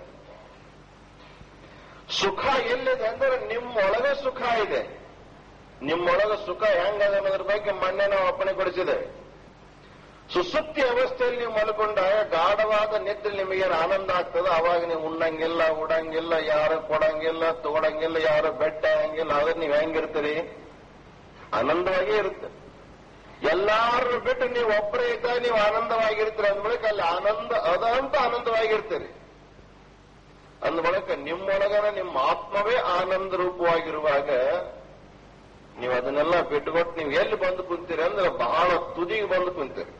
ಸುಖ ಎಲ್ಲಿದೆ ಅಂದ್ರೆ ನಿಮ್ಮೊಳಗೆ ಸುಖ ಇದೆ ನಿಮ್ಮೊಳಗೆ ಸುಖ ಹೆಂಗದ ಅನ್ನೋದ್ರ ಬಗ್ಗೆ ಮೊನ್ನೆ ನಾವು ಅಪ್ಪಣೆ ಕೊಡಿಸಿದ್ದೇವೆ ಸುಸುಪ್ತಿ ಅವಸ್ಥೆಯಲ್ಲಿ ನೀವು ಮಲ್ಕೊಂಡಾಗ ಗಾಢವಾದ ನಿದ್ರೆ ನಿಮಗೇನು ಆನಂದ ಆಗ್ತದೆ ಅವಾಗ ನೀವು ಉಣ್ಣಂಗಿಲ್ಲ ಉಡಂಗಿಲ್ಲ ಯಾರು ಕೊಡಂಗಿಲ್ಲ ತಗೊಳಂಗಿಲ್ಲ ಯಾರು ಬೆಟ್ಟ ಹಂಗಿಲ್ಲ ಆದ್ರೆ ನೀವು ಹೆಂಗಿರ್ತೀರಿ ಆನಂದವಾಗೇ ಇರುತ್ತೆ ಎಲ್ಲಾರು ಬಿಟ್ಟು ನೀವು ಒಬ್ಬರೇ ಇದ್ದಾಗ ನೀವು ಆನಂದವಾಗಿರ್ತೀರಿ ಅಂದ ಬಳಿಕ ಅಲ್ಲಿ ಆನಂದ ಅದ ಅಂತ ಆನಂದವಾಗಿರ್ತೀರಿ ಅಂದ ಬಳಿಕ ನಿಮ್ಮೊಳಗನ ನಿಮ್ಮ ಆತ್ಮವೇ ಆನಂದ ರೂಪವಾಗಿರುವಾಗ ನೀವು ಅದನ್ನೆಲ್ಲ ಬಿಟ್ಟುಕೊಟ್ಟು ನೀವು ಎಲ್ಲಿ ಬಂದು ಕುಂತೀರಿ ಅಂದ್ರೆ ಬಹಳ ತುದಿಗೆ ಬಂದು ಕುಂತೀರಿ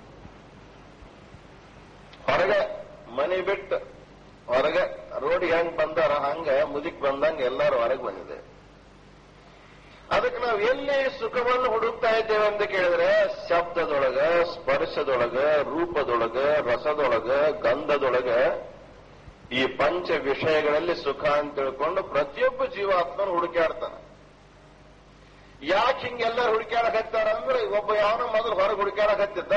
ಹೊರಗೆ ಮನೆ ಬಿಟ್ಟು ಹೊರಗೆ ರೋಡ್ ಹೆಂಗ್ ಬಂದಾರ ಹಂಗ ಮುದಿಕ್ ಬಂದಂಗ ಎಲ್ಲಾರು ಹೊರಗೆ ಬಂದಿದೆ ಅದಕ್ಕೆ ನಾವು ಎಲ್ಲಿ ಸುಖವನ್ನು ಹುಡುಕ್ತಾ ಇದ್ದೇವೆ ಅಂತ ಕೇಳಿದ್ರೆ ಶಬ್ದದೊಳಗ ಸ್ಪರ್ಶದೊಳಗ ರೂಪದೊಳಗ ರಸದೊಳಗ ಗಂಧದೊಳಗ ಈ ಪಂಚ ವಿಷಯಗಳಲ್ಲಿ ಸುಖ ಅಂತ ತಿಳ್ಕೊಂಡು ಪ್ರತಿಯೊಬ್ಬ ಜೀವಾತ್ಮನು ಹುಡುಕಾಡ್ತಾನೆ ಯಾಕೆ ಹಿಂಗೆಲ್ಲ ಹುಡುಕಾಡಕತ್ತಾರ ಅಂದ್ರೆ ಒಬ್ಬ ಯಾವನ ಮೊದಲು ಹೊರಗೆ ಹುಡುಕಾಡಕತ್ತಿದ್ದ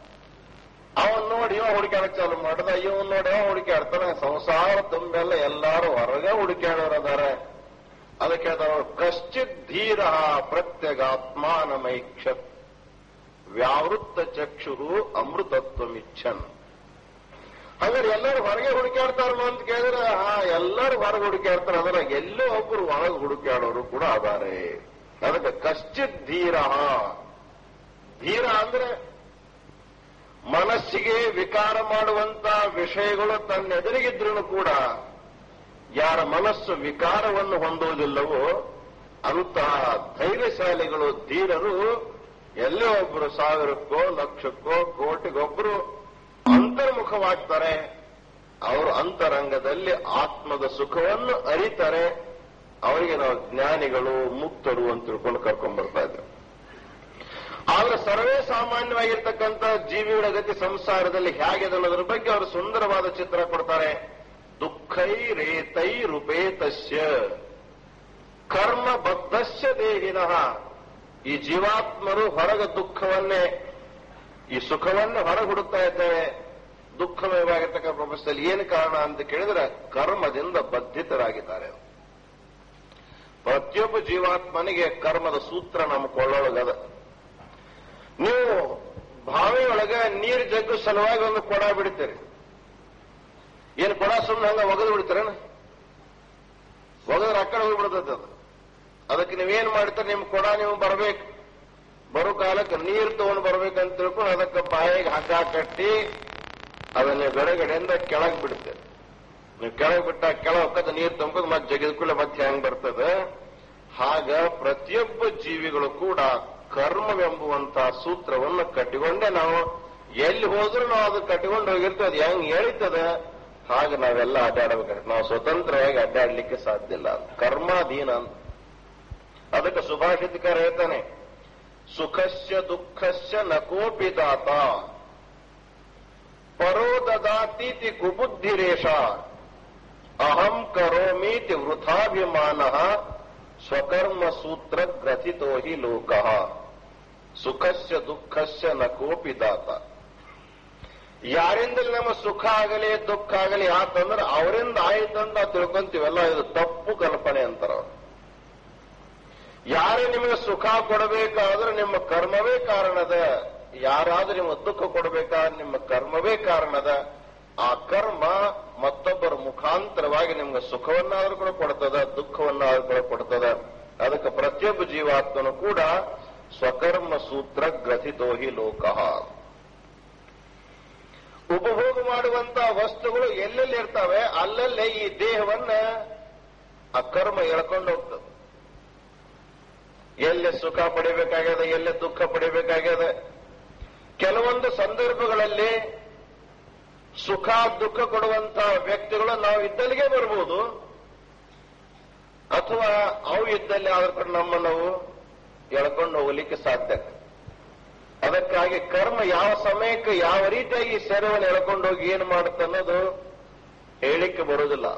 ಅವನ್ ನೋಡಿ ಇವ ಹುಡುಕಾಡಕ್ ಚಾಲು ಮಾಡ್ದ ಇವನ್ ನೋಡಿ ಅವ ಹುಡುಕಾಡ್ತಾನೆ ಸಂಸಾರ ತುಂಬೆಲ್ಲ ಎಲ್ಲಾರು ಹೊರಗೆ ಹುಡುಕಾಡೋರದಾರೆ ಅದಕ್ಕೆ ಅದವರು ಕಶ್ಚಿತ್ ಧೀರ ಪ್ರತ್ಯಗಾತ್ಮಾನಮೈಕ್ಷತ್ ವ್ಯಾವೃತ್ತ ಚಕ್ಷು ಅಮೃತತ್ವಮಿಚ್ಛನ್ ಹಾಗಾದ್ರೆ ಎಲ್ಲರೂ ಹೊರಗೆ ಹುಡುಕಾಡ್ತಾರಲ್ಲ ಅಂತ ಕೇಳಿದ್ರೆ ಹಾ ಎಲ್ಲರೂ ಹೊರಗೆ ಹುಡುಕಾಡ್ತಾರೆ ಅದರ ಎಲ್ಲೋ ಒಬ್ಬರು ಒಳಗೆ ಹುಡುಕಾಡೋರು ಕೂಡ ಅದಾರೆ ಅದಕ್ಕೆ ಕಶ್ಚಿತ್ ಧೀರ ಧೀರ ಅಂದ್ರೆ ಮನಸ್ಸಿಗೆ ವಿಕಾರ ಮಾಡುವಂತ ವಿಷಯಗಳು ತನ್ನೆದುರಿಗಿದ್ರೂ ಕೂಡ ಯಾರ ಮನಸ್ಸು ವಿಕಾರವನ್ನು ಹೊಂದುವುದಿಲ್ಲವೋ ಅಂತಹ ಧೈರ್ಯಶಾಲಿಗಳು ಧೀರರು ಎಲ್ಲೇ ಒಬ್ಬರು ಸಾವಿರಕ್ಕೋ ಲಕ್ಷಕ್ಕೋ ಕೋಟಿಗೊಬ್ಬರು ಅಂತರ್ಮುಖವಾಗ್ತಾರೆ ಅವರು ಅಂತರಂಗದಲ್ಲಿ ಆತ್ಮದ ಸುಖವನ್ನು ಅರಿತಾರೆ ಅವರಿಗೆ ನಾವು ಜ್ಞಾನಿಗಳು ಮುಕ್ತರು ಅಂತ ತಿಳ್ಕೊಂಡು ಕರ್ಕೊಂಡ್ ಬರ್ತಾ ಇದ್ದೇವೆ ಆದ್ರೆ ಸರ್ವೇ ಸಾಮಾನ್ಯವಾಗಿರ್ತಕ್ಕಂಥ ಜೀವಿಗಳ ಗತಿ ಸಂಸಾರದಲ್ಲಿ ಹೇಗಿದೆ ಅನ್ನೋದ್ರ ಬಗ್ಗೆ ಅವರು ಸುಂದರವಾದ ಚಿತ್ರ ಕೊಡ್ತಾರೆ ದುಃಖೈ ರೇತೈ ರೂಪೇತಸ್ಯ ಕರ್ಮ ಬದ್ಧಸ್ಯ ದೇಹಿನಃ ಈ ಜೀವಾತ್ಮರು ಹೊರಗ ದುಃಖವನ್ನೇ ಈ ಸುಖವನ್ನು ಹೊರಗೆ ಹುಡುಕ್ತಾ ಇದ್ದೇವೆ ದುಃಖಮಯವಾಗಿರ್ತಕ್ಕ ಪ್ರಪಂಚದಲ್ಲಿ ಏನು ಕಾರಣ ಅಂತ ಕೇಳಿದ್ರೆ ಕರ್ಮದಿಂದ ಬದ್ಧಿತರಾಗಿದ್ದಾರೆ ಪ್ರತಿಯೊಬ್ಬ ಜೀವಾತ್ಮನಿಗೆ ಕರ್ಮದ ಸೂತ್ರ ನಮ್ಮ ಕೊಳ್ಳೊಳಗದ ನೀವು ಬಾವಿಯೊಳಗ ನೀರು ಜಗ್ಗು ಸಲುವಾಗಿ ಒಂದು ಕೊಡ ಬಿಡ್ತೀರಿ ಏನು ಕೊಡ ಸುಮ್ಮನೆ ಹಂಗ ಒಗದು ಬಿಡ್ತೀರೇನ ಒಗದ್ರೆ ಆ ಕಡೆ ಹೋಗ್ಬಿಡ್ತದೆ ಅದು ಅದಕ್ಕೆ ನೀವೇನ್ ಮಾಡ್ತೀರಿ ನಿಮ್ ಕೊಡ ನೀವು ಬರ್ಬೇಕು ಬರೋ ಕಾಲಕ್ಕೆ ನೀರು ತಗೊಂಡು ಬರ್ಬೇಕಂತ ತಿಳ್ಕೊಂಡು ಅದಕ್ಕೆ ಬಾಯಿಗೆ ಹಗ್ಗ ಕಟ್ಟಿ ಅದನ್ನ ಗಡಗಡೆಯಿಂದ ಕೆಳಗ್ ಬಿಡ್ತೇವೆ ನೀವು ಕೆಳಗ್ ಬಿಟ್ಟ ಕೆಳಗೆ ಹೊಕ್ಕದ ನೀರು ತುಂಬೋದು ಮತ್ತೆ ಜಗಿದ್ಕೂಲೆ ಮತ್ತೆ ಹೆಂಗ್ ಬರ್ತದೆ ಹಾಗ ಪ್ರತಿಯೊಬ್ಬ ಜೀವಿಗಳು ಕೂಡ ಕರ್ಮವೆಂಬುವಂತಹ ಸೂತ್ರವನ್ನು ಕಟ್ಟಿಕೊಂಡೇ ನಾವು ಎಲ್ಲಿ ಹೋದ್ರೂ ನಾವು ಅದು ಕಟ್ಟಿಕೊಂಡು ಹೋಗಿರ್ತೀವಿ ಅದು ಹೆಂಗ್ ಹೇಳಿತದ ಹಾಗೆ ನಾವೆಲ್ಲ ಅಡ್ಡಾಡಬೇಕಾಗುತ್ತೆ ನಾವು ಸ್ವತಂತ್ರವಾಗಿ ಅಡ್ಡಾಡ್ಲಿಕ್ಕೆ ಸಾಧ್ಯ ಇಲ್ಲ ಕರ್ಮಾಧೀನ ಅಂತ ಅದಕ್ಕೆ ಸುಭಾಷಿತಕಾರ ಹೇಳ್ತಾನೆ ಸುಖಸ್ಯ ದುಃಖಸ್ಯ ನಕೋಪಿ ದಾತ ಪರೋ ದದಾತೀತಿ ಕುಬುದ್ಧಿರೇಷ ಅಹಂ ಕರೋಮೀತಿ ವೃಥಾಭಿಮಾನ ಸ್ವಕರ್ಮ ಸೂತ್ರ ಗ್ರಥಿತೋ ಹಿ ಲೋಕ ಸುಖಸ್ಯ ದುಃಖಸ್ಯ ನ ಕೋಪಿ ದಾತ ಯಾರಿಂದಲೇ ನಮ್ಮ ಸುಖ ಆಗಲಿ ದುಃಖ ಆಗಲಿ ಆತಂದ್ರೆ ಅವರಿಂದ ಆಯ್ತಂತ ನಾವು ತಿಳ್ಕೊಂತೀವಲ್ಲ ಇದು ತಪ್ಪು ಕಲ್ಪನೆ ಅಂತಾರ ಅವ್ರು ಯಾರೇ ನಿಮಗೆ ಸುಖ ಕೊಡಬೇಕಾದ್ರೆ ನಿಮ್ಮ ಕರ್ಮವೇ ಕಾರಣದ ಯಾರಾದ್ರೂ ನಿಮಗೆ ದುಃಖ ಕೊಡಬೇಕಾದ್ರೆ ನಿಮ್ಮ ಕರ್ಮವೇ ಕಾರಣದ ಆ ಕರ್ಮ ಮತ್ತೊಬ್ಬರ ಮುಖಾಂತರವಾಗಿ ನಿಮ್ಗೆ ಸುಖವನ್ನಾದ್ರೂ ಕೂಡ ಕೊಡ್ತದ ದುಃಖವನ್ನಾದ್ರೂ ಕೂಡ ಕೊಡ್ತದ ಅದಕ್ಕೆ ಪ್ರತಿಯೊಬ್ಬ ಜೀವಾತ್ಮನು ಕೂಡ ಸ್ವಕರ್ಮ ಸೂತ್ರ ಗ್ರಥಿತೋ ಹಿ ಲೋಕಃ ಉಪಭೋಗ ಮಾಡುವಂತ ವಸ್ತುಗಳು ಎಲ್ಲೆಲ್ಲಿ ಇರ್ತವೆ ಅಲ್ಲಲ್ಲೇ ಈ ದೇಹವನ್ನ ಆ ಕರ್ಮ ಎಳ್ಕೊಂಡು ಹೋಗ್ತದೆ ಎಲ್ಲಿ ಸುಖ ಪಡಿಬೇಕಾಗ್ಯದ ಎಲ್ಲಿ ದುಃಖ ಪಡಿಬೇಕಾಗ್ಯದ ಕೆಲವೊಂದು ಸಂದರ್ಭಗಳಲ್ಲಿ ಸುಖ ದುಃಖ ಕೊಡುವಂತ ವ್ಯಕ್ತಿಗಳು ನಾವು ಇದ್ದಲ್ಲಿಗೆ ಬರ್ಬೋದು ಅಥವಾ ಅವು ಇದ್ದಲ್ಲಿ ಆದ್ರ ಕೂಡ ನಮ್ಮ ನಾವು ಎಳ್ಕೊಂಡು ಹೋಗ್ಲಿಕ್ಕೆ ಸಾಧ್ಯ ಅದಕ್ಕಾಗಿ ಕರ್ಮ ಯಾವ ಸಮಯಕ್ಕೆ ಯಾವ ರೀತಿಯಾಗಿ ಈ ಶರೀರವನ್ನು ಎಳ್ಕೊಂಡು ಹೋಗಿ ಏನು ಮಾಡುತ್ತೆ ಅನ್ನೋದು ಹೇಳಿಕ್ಕೆ ಬರುವುದಿಲ್ಲ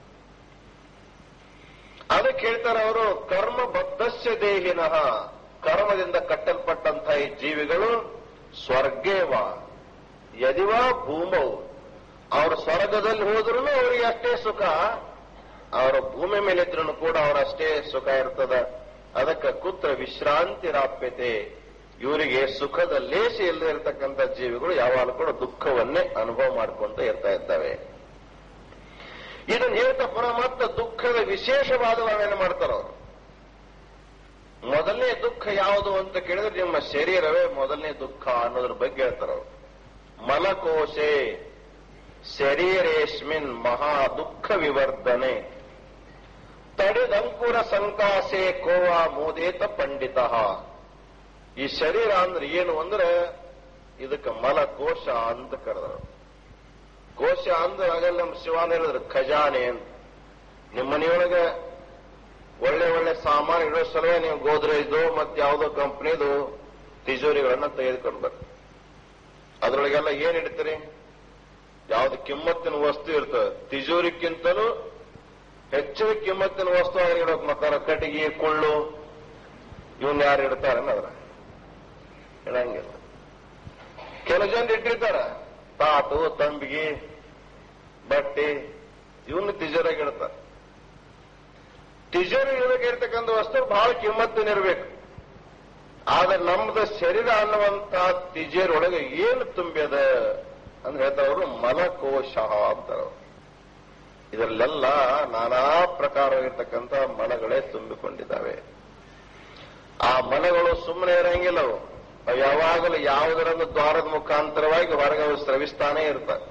ಅದಕ್ಕೆ ಹೇಳ್ತಾರೆ ಅವರು ಕರ್ಮ ಬದ್ಧಸ್ಯ ದೇಹಿನಃ ಕರ್ಮದಿಂದ ಕಟ್ಟಲ್ಪಟ್ಟಂತಹ ಈ ಜೀವಿಗಳು ಸ್ವರ್ಗೇವ ಯದಿವಾ ಭೂಮವು ಅವರು ಸ್ವರ್ಗದಲ್ಲಿ ಹೋದ್ರೂ ಅವರಿಗೆ ಅಷ್ಟೇ ಸುಖ ಅವರ ಭೂಮಿ ಮೇಲಿದ್ರೂ ಕೂಡ ಅವರಷ್ಟೇ ಸುಖ ಇರ್ತದ ಅದಕ್ಕೆ ಕುತ್ರ ವಿಶ್ರಾಂತಿ ರಾಪ್ಯತೆ ಇವರಿಗೆ ಸುಖದ ಲೇಷ ಇಲ್ಲದೆ ಇರತಕ್ಕಂಥ ಜೀವಿಗಳು ಯಾವಾಗಲೂ ಕೂಡ ದುಃಖವನ್ನೇ ಅನುಭವ ಮಾಡ್ಕೊಂತ ಇರ್ತಾ ಇರ್ತವೆ ಇದನ್ನ ಹೇಳ್ತಾ ಪುನಃ ಮತ್ತೆ ದುಃಖದ ವಿಶೇಷವಾದ ವರ್ಣನೆ ಮಾಡ್ತಾರೆ ಅವರು ಮೊದಲನೇ ದುಃಖ ಯಾವುದು ಅಂತ ಕೇಳಿದ್ರೆ ನಿಮ್ಮ ಶರೀರವೇ ಮೊದಲನೇ ದುಃಖ ಅನ್ನೋದ್ರ ಬಗ್ಗೆ ಹೇಳ್ತಾರೆ ಅವರು ಮಲಕೋಶೆ ಶರೀರೇಸ್ಮಿನ್ ಮಹಾ ದುಃಖ ವಿವರ್ಧನೆ ತಡಿದಂಕುರ ಸಂಕಾಸೆ ಕೋವಾ ಮೋದೇತ ಪಂಡಿತ ಈ ಶರೀರ ಅಂದ್ರೆ ಏನು ಅಂದ್ರೆ ಇದಕ್ಕೆ ಮಲಕೋಶ ಅಂತ ಕರೆದರು ಕೋಶ ಅಂದ್ರೆ ಆಗಲ್ಲ ನಮ್ಮ ಶಿವಾನ ಹೇಳಿದ್ರು ಖಜಾನೆ ಅಂತ ನಿಮ್ಮ ಮನೆಯೊಳಗೆ ಒಳ್ಳೆ ಒಳ್ಳೆ ಸಾಮಾನು ಇಡೋ ಸಲುವಾಗಿ ನೀವು ಗೋದ್ರೇಜ್ದು ಮತ್ತೆ ಯಾವುದೋ ಕಂಪ್ನಿದು ತಿಜೋರಿಗಳನ್ನ ತೆಗೆದುಕೊಂಡು ಬರ್ರಿ ಅದ್ರೊಳಗೆಲ್ಲ ಏನ್ ಇಡ್ತೀರಿ ಯಾವ್ದು ಕಿಮ್ಮತ್ತಿನ ವಸ್ತು ಇರ್ತದೆ ತಿಜೋರಿಕ್ಕಿಂತಲೂ ಹೆಚ್ಚಿನ ಕಿಮ್ಮತ್ತಿನ ವಸ್ತು ಆದ್ರೆ ಇಡೋಕ್ ಮತ್ತಾರ ಕಟ್ಟಿಗೆ ಕೊಳ್ಳು ಇವನ್ ಯಾರು ಇಡ್ತಾರ ಅದ್ರ ಇಡಂಗಿಲ್ಲ ಕೆಲವು ಜನ ಇಟ್ಟಿರ್ತಾರ ತಾತು ತಂಬಿಗೆ ಬಟ್ಟೆ ಇವನ್ನ ತಿಜೋರಾಗಿ ಇಡ್ತಾರೆ ತಿಜೋರಿ ಇರಬೇಕಿರ್ತಕ್ಕಂಥ ವಸ್ತು ಬಹಳ ಕಿಮ್ಮತ್ತಿನಿರ್ಬೇಕು ಆದ್ರೆ ನಮ್ದು ಶರೀರ ಅನ್ನುವಂತ ತಿಜೇರೊಳಗೆ ಏನು ತುಂಬ್ಯದ ಅಂತ ಹೇಳ್ತಾವ್ರು ಮಲಕೋಶ ಅಂತಾರ ಇದರಲ್ಲೆಲ್ಲ ನಾನಾ ಪ್ರಕಾರವಾಗಿರ್ತಕ್ಕಂಥ ಮಲಗಳೇ ತುಂಬಿಕೊಂಡಿದ್ದಾವೆ ಆ ಮಲಗಳು ಸುಮ್ಮನೆ ಇರಂಗಿಲ್ಲ ಅವು ಅವು ಯಾವಾಗಲೂ ಯಾವುದರೊಂದು ದ್ವಾರದ ಮುಖಾಂತರವಾಗಿ ಹೊರಗೆ ಅವು ಸ್ರವಿಸ್ತಾನೇ ಇರ್ತವೆ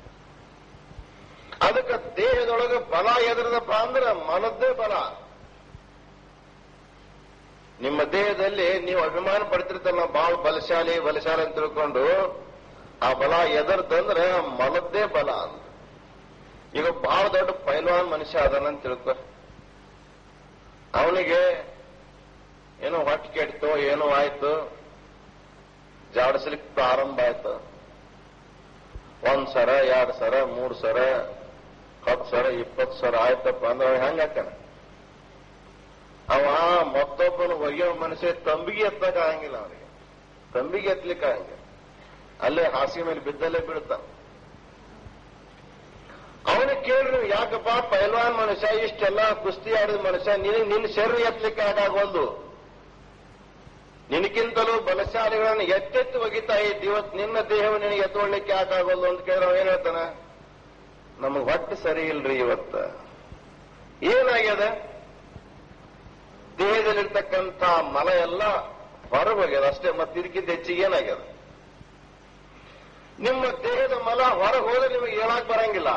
ಅದಕ್ಕೆ ದೇಹದೊಳಗೆ ಬಲ ಎದುರದಪ್ಪ ಅಂದ್ರೆ ಮನದ್ದೇ ಬಲ ನಿಮ್ಮ ದೇಹದಲ್ಲಿ ನೀವು ಅಭಿಮಾನ ಪಡ್ತಿರ್ತಲ್ಲ ನಾವು ಬಹಳ ಬಲಶಾಲಿ ಬಲಶಾಲಿ ಅಂತ ತಿಳ್ಕೊಂಡು ಆ ಬಲ ಎದರ್ದಂದ್ರೆ ಮನದ್ದೇ ಬಲ ಅಂತ ಈಗ ಬಹಳ ದೊಡ್ಡ ಪೈಲ್ವಾನ್ ಮನುಷ್ಯ ಅದನ್ನಂತ ತಿಳ್ಕೊ ಅವನಿಗೆ ಏನೋ ಹೊಟ್ಟೆ ಕೆಡ್ತೋ ಏನೋ ಆಯ್ತು ಜಾಡಿಸ್ಲಿಕ್ಕೆ ಪ್ರಾರಂಭ ಆಯ್ತು ಒಂದ್ ಸರ ಎರಡ್ ಸರ ಮೂರ್ ಸರ ಹತ್ತು ಸರ ಇಪ್ಪತ್ತು ಸರ ಆಯ್ತಪ್ಪ ಅಂದ್ರೆ ಅವ ಹೆಂಗ ಹಾಕಣ ಅವ ಮತ್ತೊಬ್ಬನ ಒಯ್ಯೋ ಮನುಷ್ಯ ತಂಬಿಗೆ ಎತ್ತಕ್ ಆಗಂಗಿಲ್ಲ ಅವನಿಗೆ ತಂಬಿಗೆ ಎತ್ತಲಿಕ್ಕೆ ಆಗಂಗಿಲ್ಲ ಅಲ್ಲೇ ಹಾಸಿಗೆ ಮೇಲೆ ಬಿದ್ದಲ್ಲೇ ಬೀಳ್ತಾನ ಅವನಿಗೆ ಕೇಳ್ರಿ ಯಾಕಪ್ಪ ಪೈಲ್ವಾನ್ ಮನುಷ್ಯ ಇಷ್ಟೆಲ್ಲ ಕುಸ್ತಿ ಆಡಿದ ಮನುಷ್ಯ ನಿನಗೆ ನಿನ್ನ ಶರೀರ ಎತ್ತಲಿಕ್ಕೆ ಆಗಾಗೋಲ್ದು ನಿನಗಿಂತಲೂ ಬಲಶಾಲಿಗಳನ್ನು ಎತ್ತೆತ್ತು ಒಗಿತಾ ಇದ್ದ ಇವತ್ತು ನಿನ್ನ ದೇಹವು ನಿನಗೆ ಎತ್ತೊಳ್ಳಿಕ್ಕೆ ಯಾಕಾಗೋದು ಅಂತ ಕೇಳಿದ್ರೆ ಅವ ಏನ್ ಹೇಳ್ತಾನ ನಮಗ್ ಹೊಟ್ಟೆ ಸರಿ ಇಲ್ರಿ ಇವತ್ತ ಏನಾಗ್ಯದ ದೇಹದಲ್ಲಿರ್ತಕ್ಕಂಥ ಮಲ ಎಲ್ಲ ಹೊರಗೆ ಹೋಗ್ಯದ ಅಷ್ಟೇ ಮತ್ತೆ ಇದಕ್ಕಿಂತ ಹೆಚ್ಚಿಗೆ ಏನಾಗ್ಯದ ನಿಮ್ಮ ದೇಹದ ಮಲ ಹೊರಗೆ ಹೋದ್ರೆ ನಿಮಗೆ ಹೇಳಕ್ ಬರಂಗಿಲ್ಲ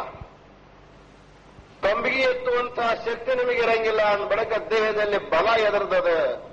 ತಂಬಿಗೆ ಎತ್ತುವಂತಹ ಶಕ್ತಿ ನಿಮಗೆ ಇರಂಗಿಲ್ಲ ಅಂದ ಬಳಿಕ ದೇಹದಲ್ಲಿ ಬಲ ಎದರ್ದದ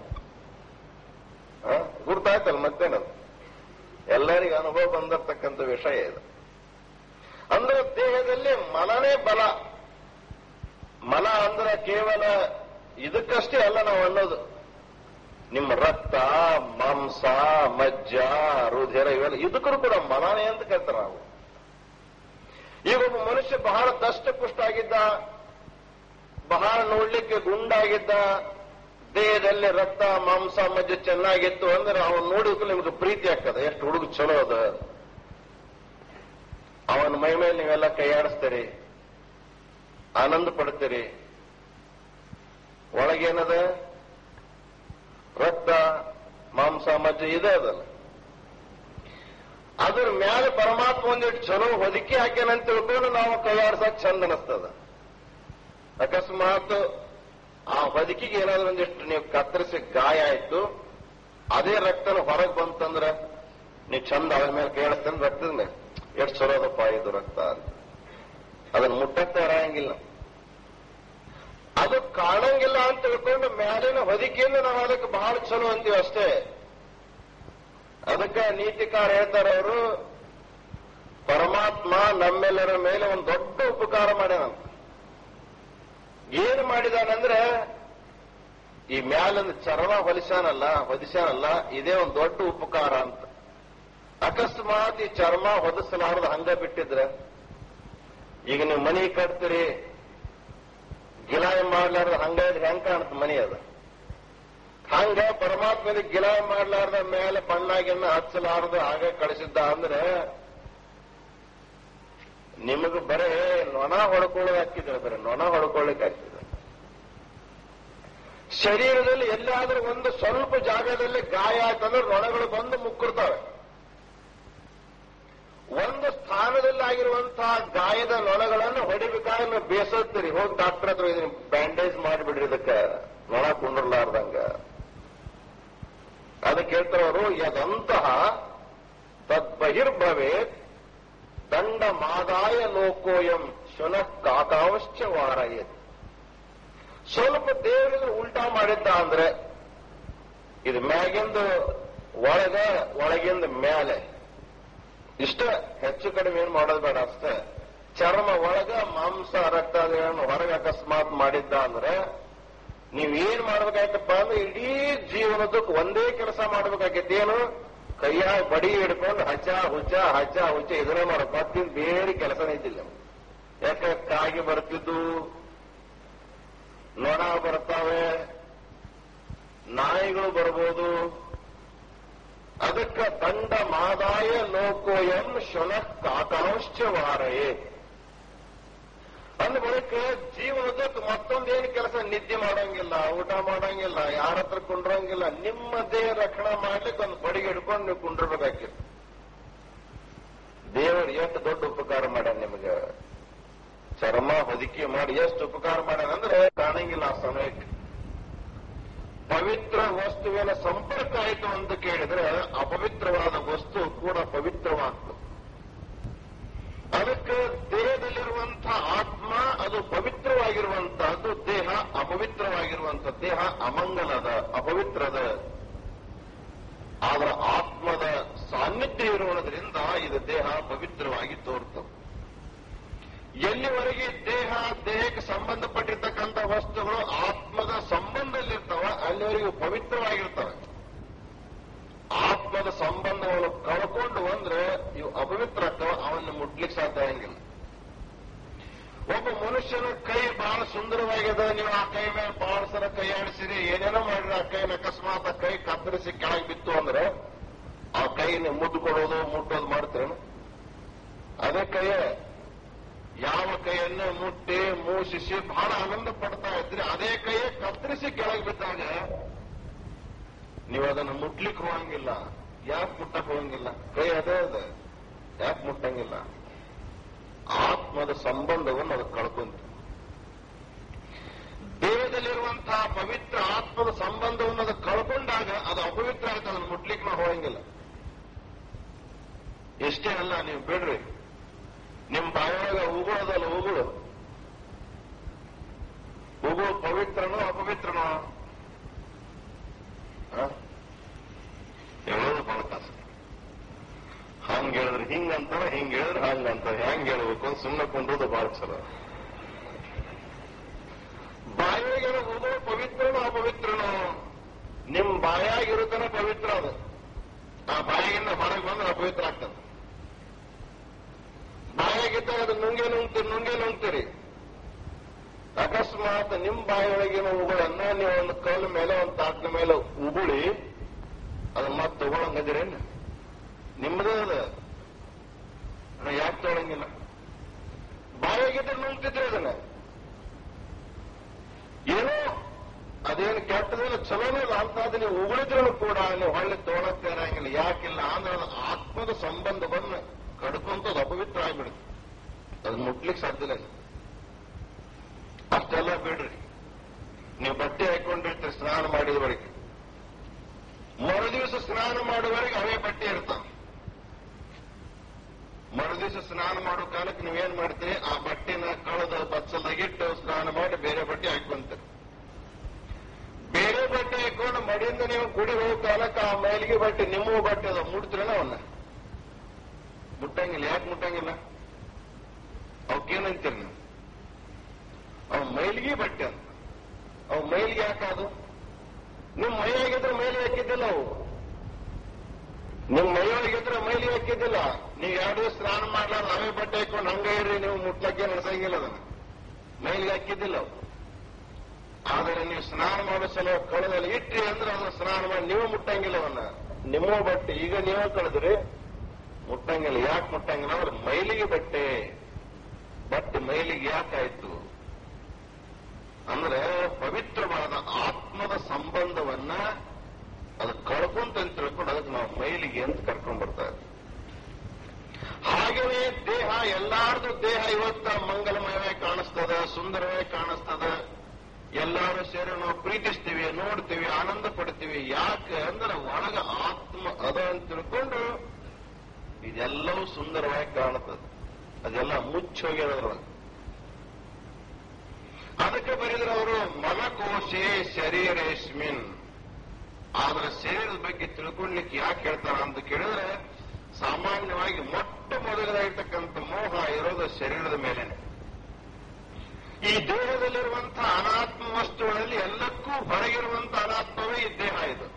ಗುರ್ತಾಯ್ತಲ್ಲ ಮತ್ತೇನದು ಎಲ್ಲರಿಗೂ ಅನುಭವ ಬಂದಿರತಕ್ಕಂಥ ವಿಷಯ ಇದು ಅಂದ್ರೆ ದೇಹದಲ್ಲಿ ಮಲನೇ ಬಲ ಮಲ ಅಂದ್ರೆ ಕೇವಲ ಇದಕ್ಕಷ್ಟೇ ಅಲ್ಲ ನಾವು ಅನ್ನೋದು ನಿಮ್ಮ ರಕ್ತ ಮಾಂಸ ಮಜ್ಜ ರುಧಿರ ಇವೆಲ್ಲ ಇದಕ್ಕೂ ಕೂಡ ಮಲನೇ ಅಂತ ಕರಿತಾರೆ ನಾವು ಈಗ ಒಬ್ಬ ಮನುಷ್ಯ ಬಹಳ ದಷ್ಟಪುಷ್ಟ ಆಗಿದ್ದ ಬಹಳ ನೋಡ್ಲಿಕ್ಕೆ ಗುಂಡಾಗಿದ್ದ ದೇಹದಲ್ಲಿ ರಕ್ತ ಮಾಂಸ ಮಜ್ಜೆ ಚೆನ್ನಾಗಿತ್ತು ಅಂದ್ರೆ ಅವನ್ ನೋಡಿದ್ರೆ ನಿಮ್ಗೆ ಪ್ರೀತಿ ಆಗ್ತದೆ ಎಷ್ಟು ಹುಡುಗ ಚಲೋ ಅದ ಅವನ ಮೈ ಮೇಲೆ ನೀವೆಲ್ಲ ಕೈಯಾಡಿಸ್ತೀರಿ ಆನಂದ ಪಡ್ತೀರಿ ಒಳಗೇನದ ರಕ್ತ ಮಾಂಸ ಮಜ್ಜೆ ಇದೆ ಅದಲ್ಲ ಅದ್ರ ಮ್ಯಾಲೆ ಪರಮಾತ್ಮ ಒಂದಿಟ್ಟು ಚಲೋ ಹೊದಿಕೆ ಹಾಕ್ಯಾನಂತ ತಿಳ್ಕೊಂಡು ನಾವು ಕೈಯಾಡ್ಸಕ್ ಚಂದ ಅನಸ್ತದ ಅಕಸ್ಮಾತ್ ಆ ಹೊದಿಕೆಗೆ ಏನಾದ್ರೂ ಒಂದಿಷ್ಟು ನೀವು ಕತ್ತರಿಸಿ ಗಾಯ ಆಯ್ತು ಅದೇ ರಕ್ತನ ಹೊರಗೆ ಬಂತಂದ್ರ ನೀವು ಚಂದ ಅದ್ರ ಮೇಲೆ ಕೈಯಾಡಿಸ್ತೇನೆ ರಕ್ತದ ಮೇಲೆ ಎಷ್ಟು ಚಲೋ ಅದಪ್ಪ ಇದು ರಕ್ತ ಅಂತ ಅದನ್ನ ಮುಟ್ಟಕ್ಕೆ ಇರಂಗಿಲ್ಲ ಅದು ಕಾಣಂಗಿಲ್ಲ ಅಂತ ತಿಳ್ಕೊಂಡು ಮ್ಯಾಲಿನ ಹೊದಿಕೆಯಿಂದ ನಾವು ಅದಕ್ಕೆ ಬಹಳ ಚಲೋ ಅಂತೀವಿ ಅಷ್ಟೇ ಅದಕ್ಕೆ ನೀತಿಕಾರ ಹೇಳ್ತಾರೆ ಅವರು ಪರಮಾತ್ಮ ನಮ್ಮೆಲ್ಲರ ಮೇಲೆ ಒಂದು ದೊಡ್ಡ ಉಪಕಾರ ಮಾಡ್ಯಾನಂತ ಏನು ಮಾಡಿದಾನಂದ್ರೆ ಈ ಮ್ಯಾಲಿಂದ ಚರ್ಮ ಹೊಲಿಸಾನಲ್ಲ ಹೊದಿಸಾನಲ್ಲ ಇದೇ ಒಂದು ದೊಡ್ಡ ಉಪಕಾರ ಅಂತ ಅಕಸ್ಮಾತ್ ಈ ಚರ್ಮ ಹೊದಿಸಲಾರ್ದ ಹಂಗ ಬಿಟ್ಟಿದ್ರೆ ಈಗ ನೀವು ಮನಿ ಕಟ್ತೀರಿ ಗಿಲಾಯ ಮಾಡ್ಲಾರ್ದ ಹಂಗ ಇದ್ರೆ ಹೆಂಗ್ ಕಾಣುತ್ತೆ ಮನಿ ಅದು ಹಂಗ ಪರಮಾತ್ಮನ ಗಿಲಾಯ ಮಾಡ್ಲಾರ್ದ ಮೇಲೆ ಬಣ್ಣಾಗಿನ್ನ ಹಚ್ಚಲಾರ್ದ ಹಾಗೆ ಕಳಿಸಿದ್ದ ಅಂದ್ರೆ ನಿಮಗ ಬರೇ ನೊಣ ಹೊಡ್ಕೊಳ್ಳೋದು ಹಾಕಿದ್ರೆ ಬರೀ ನೊಣ ಹೊಡ್ಕೊಳ್ಳಿಕ್ ಹಾಕಿದ್ರೆ ಶರೀರದಲ್ಲಿ ಎಲ್ಲಾದ್ರೂ ಒಂದು ಸ್ವಲ್ಪ ಜಾಗದಲ್ಲಿ ಗಾಯ ಆಯ್ತಂದ್ರೆ ನೊಣಗಳು ಬಂದು ಮುಕ್ಕಿರ್ತಾವೆ ಒಂದು ಸ್ಥಾನದಲ್ಲಿ ಆಗಿರುವಂತಹ ಗಾಯದ ನೊಣಗಳನ್ನು ಹೊಡಿಬೇಕಾದ್ರೆ ನೀವು ಬೇಸತ್ತೀರಿ ಹೋಗಿ ಡಾಕ್ಟರ್ ಹತ್ರ ಇದನ್ನ ಬ್ಯಾಂಡೇಜ್ ಮಾಡಿಬಿಡ್ರಿ ಇದಕ್ಕೆ ನೊಣ ಕುಂಡ್ರಲಾರ್ದಂಗ ಅದಕ್ಕೆ ಹೇಳ್ತಾರವರು ಯದಂತಹ ತದ್ಬಹಿರ್ಭವೇ ದಂಡ ಮಾದಾಯ ಲೋಕೋಯಂ ಶುನಃ ಕಾಕಾಂಶ್ಚ ವಾರಯತ್ ಸ್ವಲ್ಪ ದೇವರಿಗೆ ಉಲ್ಟಾ ಮಾಡಿದ್ದ ಅಂದ್ರೆ ಇದು ಮ್ಯಾಗಿಂದ ಒಳಗ ಒಳಗಿಂದ ಮೇಲೆ ಇಷ್ಟ ಹೆಚ್ಚು ಕಡಿಮೆ ಏನ್ ಮಾಡೋದು ಬೇಡ ಅಷ್ಟೇ ಚರ್ಮ ಒಳಗ ಮಾಂಸ ರಕ್ತಾದಿಗಳನ್ನು ಹೊರಗೆ ಅಕಸ್ಮಾತ್ ಮಾಡಿದ್ದ ಅಂದ್ರೆ ನೀವ್ ಏನ್ ಮಾಡ್ಬೇಕಾಯ್ತಪ್ಪ ಅಂದ್ರೆ ಇಡೀ ಜೀವನದಕ್ಕೆ ಒಂದೇ ಕೆಲಸ ಮಾಡ್ಬೇಕಾಗೈತಿ ಏನು ಕೈಯಾಗ ಬಡಿ ಹಿಡ್ಕೊಂಡು ಹಚ್ಚ ಹುಚ್ಚ ಹಚ್ಚ ಹುಚ್ಚ ಇದನ್ನೇ ಮಾಡೋ ಮತ್ತಿನ್ ಬೇರೆ ಕೆಲಸನೇ ಇದ್ದಿಲ್ಲ ಯಾಕೆ ಕಾಗಿ ಬರ್ತಿದ್ದು ನೊಣ ಬರ್ತಾವೆ ನಾಯಿಗಳು ಬರ್ಬೋದು ಅದಕ್ಕ ದಂಡ ಮಾದಾಯ ಲೋಕೋಯಂ ಶುನಃ ಕಾಕಾಂಶ್ಚ ವಾರಯೇ ಅಂದ ಬಳಿಕ ಜೀವನದಕ್ಕೆ ಮತ್ತೊಂದೇನು ಕೆಲಸ ನಿದ್ದೆ ಮಾಡಂಗಿಲ್ಲ ಊಟ ಮಾಡಂಗಿಲ್ಲ ಯಾರ ಹತ್ರ ಕುಂಡ್ರಂಗಿಲ್ಲ ನಿಮ್ಮ ದೇಹ ರಕ್ಷಣೆ ಮಾಡ್ಲಿಕ್ಕೆ ಒಂದು ಬಡಿಗೆ ಹಿಡ್ಕೊಂಡು ನೀವು ಕುಂಡಿರ್ಬೇಕಾಗಿತ್ತು ದೇವರು ಎಷ್ಟು ದೊಡ್ಡ ಉಪಕಾರ ಮಾಡ್ಯಾನ ನಿಮಗೆ ಚರ್ಮ ಹೊದಿಕೆ ಮಾಡಿ ಎಷ್ಟು ಉಪಕಾರ ಮಾಡ್ಯಾನ ಅಂದ್ರೆ ಕಾಣಂಗಿಲ್ಲ ಆ ಸಮಯಕ್ಕೆ ಪವಿತ್ರ ವಸ್ತುವಿನ ಸಂಪರ್ಕ ಆಯಿತು ಅಂತ ಕೇಳಿದ್ರೆ ಅಪವಿತ್ರವಾದ ವಸ್ತು ಕೂಡ ಪವಿತ್ರವಾಗ್ತದೆ ಅದಕ್ಕೆ ದೇಹದಲ್ಲಿರುವಂತಹ ಆತ್ಮ ಅದು ಪವಿತ್ರವಾಗಿರುವಂತಹದ್ದು ದೇಹ ಅಪವಿತ್ರವಾಗಿರುವಂತ ದೇಹ ಅಮಂಗಲದ ಅಪವಿತ್ರದ ಆದ್ರ ಆತ್ಮದ ಸಾನ್ನಿಧ್ಯ ಇರುವುದರಿಂದ ಇದು ದೇಹ ಪವಿತ್ರವಾಗಿ ತೋರ್ತದೆ ಎಲ್ಲಿವರೆಗೆ ದೇಹ ದೇಹಕ್ಕೆ ಸಂಬಂಧಪಟ್ಟಿರ್ತಕ್ಕಂಥ ವಸ್ತುಗಳು ಆತ್ಮದ ಸಂಬಂಧದಲ್ಲಿರ್ತಾವ ಅಲ್ಲಿವರೆಗೂ ಪವಿತ್ರವಾಗಿರ್ತವೆ ಆತ್ಮದ ಸಂಬಂಧವನ್ನು ಕಳ್ಕೊಂಡು ಅಂದ್ರೆ ಇವು ಅಪವಿತ್ರ ಆಗ್ತಾವ ಅವನ್ನ ಮುಟ್ಲಿಕ್ಕೆ ಸಾಧ್ಯ ಆಗಂಗಿಲ್ಲ ಒಬ್ಬ ಮನುಷ್ಯನ ಕೈ ಬಹಳ ಸುಂದರವಾಗಿದೆ ನೀವು ಆ ಕೈ ಮೇಲೆ ಬಹಳ ಸಲ ಕೈ ಆಡಿಸಿರಿ ಏನೇನೋ ಮಾಡಿರಿ ಆ ಕೈನ ಅಕಸ್ಮಾತ್ ಆ ಕೈ ಕತ್ತರಿಸಿ ಕೆಳಗೆ ಬಿತ್ತು ಅಂದ್ರೆ ಆ ಕೈನ ಮುದ್ದು ಕೊಡೋದು ಮುಟ್ಟೋದು ಮಾಡ್ತೀರೇನು ಅದೇ ಕೈಯೇ ಯಾವ ಕೈಯನ್ನ ಮುಟ್ಟಿ ಮೂಸಿಸಿ ಬಹಳ ಆನಂದ ಪಡ್ತಾ ಇದ್ರಿ ಅದೇ ಕೈಯೇ ಕತ್ತರಿಸಿ ಕೆಳಗೆ ಬಿದ್ದಾಗ ನೀವು ಅದನ್ನು ಮುಟ್ಲಿಕ್ಕೆ ಹೋಗಂಗಿಲ್ಲ ಯಾಕೆ ಮುಟ್ಟಕ್ ಹೋಗಂಗಿಲ್ಲ ಕೈ ಅದೇ ಅದ ಯಾಕೆ ಮುಟ್ಟಂಗಿಲ್ಲ ಆತ್ಮದ ಸಂಬಂಧವನ್ನು ಅದು ಕಳ್ಕೊಂತು ದೇಹದಲ್ಲಿರುವಂತಹ ಪವಿತ್ರ ಆತ್ಮದ ಸಂಬಂಧವನ್ನು ಅದು ಕಳ್ಕೊಂಡಾಗ ಅದು ಅಪವಿತ್ರ ಆಯ್ತು ಅದನ್ನು ಮುಟ್ಲಿಕ್ಕೆ ನಾವು ಹೋಗಂಗಿಲ್ಲ ಎಷ್ಟೇ ಅಲ್ಲ ನೀವು ಬಿಡ್ರಿ ನಿಮ್ ಬಾಯೊಳಗ ಉಗುಳೋದಲ್ಲ ಉಗುಳು ಉಗುಳು ಪವಿತ್ರನೋ ಅಪವಿತ್ರನೋ ಹೇಳೋದು ಬಹಳ ಕಷ್ಟ ಹಂಗ ಹೇಳಿದ್ರೆ ಹಿಂಗಂತಾರ ಹಿಂಗ ಹೇಳಿದ್ರೆ ಹಂಗಂತ ಹೆಂಗ್ ಹೇಳ್ಬೇಕು ಅಂತ ಸುಮ್ಮನೆ ಕೊಂಡೋದು ಬಹಳ ಚಲೋ ಬಾಯಿಗೆ ಉಗುಳು ಪವಿತ್ರನೋ ಅಪವಿತ್ರನೋ ನಿಮ್ ಬಾಯಾಗಿರುತ್ತಾನ ಪವಿತ್ರ ಅದು ಆ ಬಾಯಿಗಿಂದ ಹೊರಗೆ ಬಂದ್ರೆ ಅಪವಿತ್ರ ಆಗ್ತದೆ ಬಾಯಾಗಿದ್ದಾಗ ಅದು ನುಂಗೆ ನುಂಗ್ತೀರಿ ನುಂಗೆ ನುಂಗ್ತೀರಿ ಅಕಸ್ಮಾತ್ ನಿಮ್ ಬಾಯಿಯೊಳಗಿನ ಉಗುಳನ್ನ ನೀವು ಒಂದು ಕಲ್ಲು ಮೇಲೆ ಒಂದು ತಾಟ್ನ ಮೇಲೆ ಉಗುಳಿ ಅದು ಮತ್ತೆ ತಗೊಳಂಗದಿರೇನು ನಿಮ್ಮದೇ ಅದ ಯಾಕೆ ತಗೊಳಂಗಿಲ್ಲ ಬಾಯಾಗಿದ್ರೆ ನುಂಗ್ತಿದ್ರೆ ಅದನ್ನ ಏನೋ ಅದೇನು ಕೆಟ್ಟದಿಲ್ಲ ಚಲೋನೇ ಇಲ್ಲ ಅಂತ ಅದು ನೀವು ಉಗುಳಿದ್ರೂ ಕೂಡ ನೀವು ಹೊಳ್ಳಿ ತಗೊಳಕ್ಕೆ ಇರಂಗಿಲ್ಲ ಯಾಕಿಲ್ಲ ಅಂದ್ರೆ ಅದು ಆತ್ಮದ ಸಂಬಂಧವನ್ನು ಕಡ್ಕೊಂತದ್ದು ಅಪವಿತ್ರ ಆಗ್ಬಿಡುತ್ತೆ ಅದು ಮುಟ್ಲಿಕ್ಕೆ ಸಾಧ್ಯ ಇಲ್ಲ ಅಷ್ಟೆಲ್ಲ ಬಿಡ್ರಿ ನೀವು ಬಟ್ಟೆ ಹಾಕೊಂಡಿರ್ತೀರಿ ಸ್ನಾನ ಮಾಡಿದವರೆಗೆ ಮರುದಿವಸ ಸ್ನಾನ ಮಾಡುವವರೆಗೆ ಅವೇ ಬಟ್ಟೆ ಇರ್ತಾವ ಮರುದಿವಸ ಸ್ನಾನ ಮಾಡೋ ಕಾಲಕ್ಕೆ ನೀವೇನ್ ಮಾಡ್ತೀರಿ ಆ ಬಟ್ಟೆನ ಕಳೆದ ಬಚ್ಚಲಾಗಿಟ್ಟು ಸ್ನಾನ ಮಾಡಿ ಬೇರೆ ಬಟ್ಟೆ ಹಾಕೊಂತೀರಿ ಬೇರೆ ಬಟ್ಟೆ ಹಾಕೊಂಡು ಮಡಿಯಿಂದ ನೀವು ಕುಡಿ ಹೋಗೋ ಕಾಲಕ್ಕೆ ಆ ಮೈಲಿಗೆ ಬಟ್ಟೆ ನಿಮ್ಮ ಬಟ್ಟೆ ಅದ ಮುಡ್ತೀರನ ಅವನ್ನ ಮುಟ್ಟಂಗಿಲ್ಲ ಯಾಕೆ ಮುಟ್ಟಂಗಿಲ್ಲ ಅವಕ್ಕೇನಂತೀರಿ ನೀವು ಅವ್ ಮೈಲಿಗೆ ಬಟ್ಟೆ ಅಂತ ಅವ್ ಮೈಲಿಗೆ ಯಾಕದು ನಿಮ್ ಮೈ ಆಗಿದ್ರೆ ಮೈಲಿಗೆ ಹಾಕಿದ್ದಿಲ್ಲ ಅವು ನಿಮ್ ಮೈಯೊಳಗಿದ್ರೆ ಮೈಲಿಗೆ ಹಾಕಿದ್ದಿಲ್ಲ ನೀವು ಎರಡು ದಿವಸ ಸ್ನಾನ ಮಾಡ್ಲಾರ್ದು ಅವೇ ಬಟ್ಟೆ ಹಾಕೊಂಡು ಹಂಗ ಇರ್ರಿ ನೀವು ಮುಟ್ಲಕ್ಕೆ ನಡೆಸಂಗಿಲ್ಲ ಅದನ್ನ ಮೈಲಿಗೆ ಹಾಕಿದ್ದಿಲ್ಲ ಅವು ಆದರೆ ನೀವು ಸ್ನಾನ ಮಾಡೋ ಸಲ ಕಳದಲ್ಲಿ ಇಟ್ರಿ ಅಂದ್ರೆ ಅದನ್ನ ಸ್ನಾನ ಮಾಡಿ ನೀವು ಮುಟ್ಟಂಗಿಲ್ಲ ಅವನ್ನ ನಿಮ್ಮ ಬಟ್ಟೆ ಈಗ ನೀವೇ ಕಳೆದ್ರಿ ಮುಟ್ಟಂಗಿಲ್ಲ ಯಾಕೆ ಮುಟ್ಟಂಗಿಲ್ಲ ಅಂದ್ರೆ ಮೈಲಿಗೆ ಬಟ್ಟೆ ಬಟ್ಟೆ ಮೈಲಿಗೆ ಯಾಕಾಯ್ತು ಅಂದ್ರೆ ಪವಿತ್ರವಾದ ಆತ್ಮದ ಸಂಬಂಧವನ್ನ ಅದು ಕಳ್ಕೊಂತ ಅಂತ ತಿಳ್ಕೊಂಡು ಅದಕ್ಕೆ ನಾವು ಮೈಲಿಗೆ ಅಂತ ಕರ್ಕೊಂಡ್ ಬರ್ತಾ ಇದ್ವಿ ಹಾಗೆಯೇ ದೇಹ ಎಲ್ಲಾರ್ದು ದೇಹ ಇವತ್ತ ಮಂಗಲಮಯವಾಗಿ ಕಾಣಿಸ್ತದ ಸುಂದರವಾಗಿ ಕಾಣಿಸ್ತದ ಎಲ್ಲಾರು ಸೇರಿ ನಾವು ಪ್ರೀತಿಸ್ತೀವಿ ನೋಡ್ತೀವಿ ಆನಂದ ಪಡ್ತೀವಿ ಯಾಕೆ ಅಂದ್ರೆ ಒಳಗ ಆತ್ಮ ಅದ ಅಂತ ತಿಳ್ಕೊಂಡು ಇದೆಲ್ಲವೂ ಸುಂದರವಾಗಿ ಕಾಣುತ್ತದೆ ಅದೆಲ್ಲ ಮುಚ್ಚೋಗ್ಯದ್ರೊಳಗೆ ಅದಕ್ಕೆ ಬರೆದ್ರೆ ಅವರು ಮನಕೋಶೆ ಶರೀರೇಶ್ಮಿನ್ ಆದ್ರೆ ಶರೀರದ ಬಗ್ಗೆ ತಿಳ್ಕೊಳ್ಲಿಕ್ಕೆ ಯಾಕೆ ಹೇಳ್ತಾರ ಅಂತ ಕೇಳಿದ್ರೆ ಸಾಮಾನ್ಯವಾಗಿ ಮೊಟ್ಟ ಮೊದಲಾಗಿರ್ತಕ್ಕಂಥ ಮೋಹ ಇರೋದು ಶರೀರದ ಮೇಲೇನೆ ಈ ದೇಹದಲ್ಲಿರುವಂತಹ ಅನಾತ್ಮ ವಸ್ತುಗಳಲ್ಲಿ ಎಲ್ಲಕ್ಕೂ ಹೊರಗಿರುವಂತಹ ಅನಾತ್ಮವೇ ಈ ದೇಹ ಇದು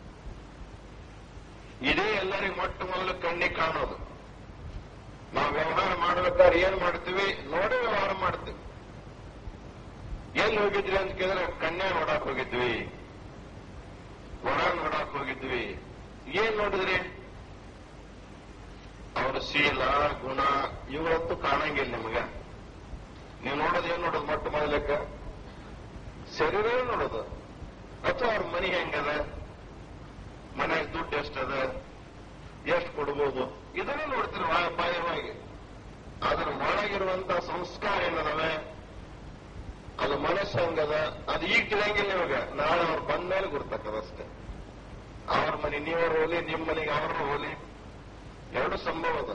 ಇದೇ ಎಲ್ಲರಿಗೂ ಮೊಟ್ಟ ಮೊದಲು ಕಣ್ಣಿಗೆ ಕಾಣೋದು ನಾವು ವ್ಯವಹಾರ ಮಾಡಬೇಕಾದ್ರೆ ಏನ್ ಮಾಡ್ತೀವಿ ನೋಡಿ ವ್ಯವಹಾರ ಮಾಡ್ತೀವಿ ಎಲ್ಲಿ ಹೋಗಿದ್ವಿ ಅಂತ ಕೇಳಿದ್ರೆ ಕನ್ಯಾ ನೋಡಕ್ ಹೋಗಿದ್ವಿ ವರ ನೋಡಕ್ ಹೋಗಿದ್ವಿ ಏನ್ ನೋಡಿದ್ರಿ ಅವ್ರ ಶೀಲ ಗುಣ ಇವಂತೂ ಕಾಣಂಗಿಲ್ಲ ನಿಮ್ಗ ನೀವು ನೋಡೋದು ಏನ್ ನೋಡೋದು ಮೊಟ್ಟ ಮೊದಲಕ್ಕ ಶರೀರ ನೋಡೋದು ಅಥವಾ ಅವ್ರ ಮನಿ ಹೆಂಗದ ಮನೆಯಾಗ ದುಡ್ಡು ಎಷ್ಟದ ಎಷ್ಟು ಕೊಡ್ಬೋದು ಇದನ್ನೇ ನೋಡ್ತೀರಿ ಬಾಯವಾಗಿ ಅದ್ರ ಒಳಗಿರುವಂತ ಸಂಸ್ಕಾರ ಏನದವೆ ಅದು ಮನಸ್ಸು ಹಂಗದ ಅದು ಈಗ ತಿಳಿಯಂಗಿಲ್ಲ ನಿಮಗೆ ನಾಳೆ ಅವ್ರು ಬಂದ ಮೇಲೆ ಗುರ್ತಕ್ಕದಷ್ಟೇ ಅವ್ರ ಮನೆ ನೀವ್ರ ಹೋಲಿ ನಿಮ್ಮ ಮನೆಗೆ ಅವ್ರ ಹೋಲಿ ಎರಡು ಸಂಭವ ಅದ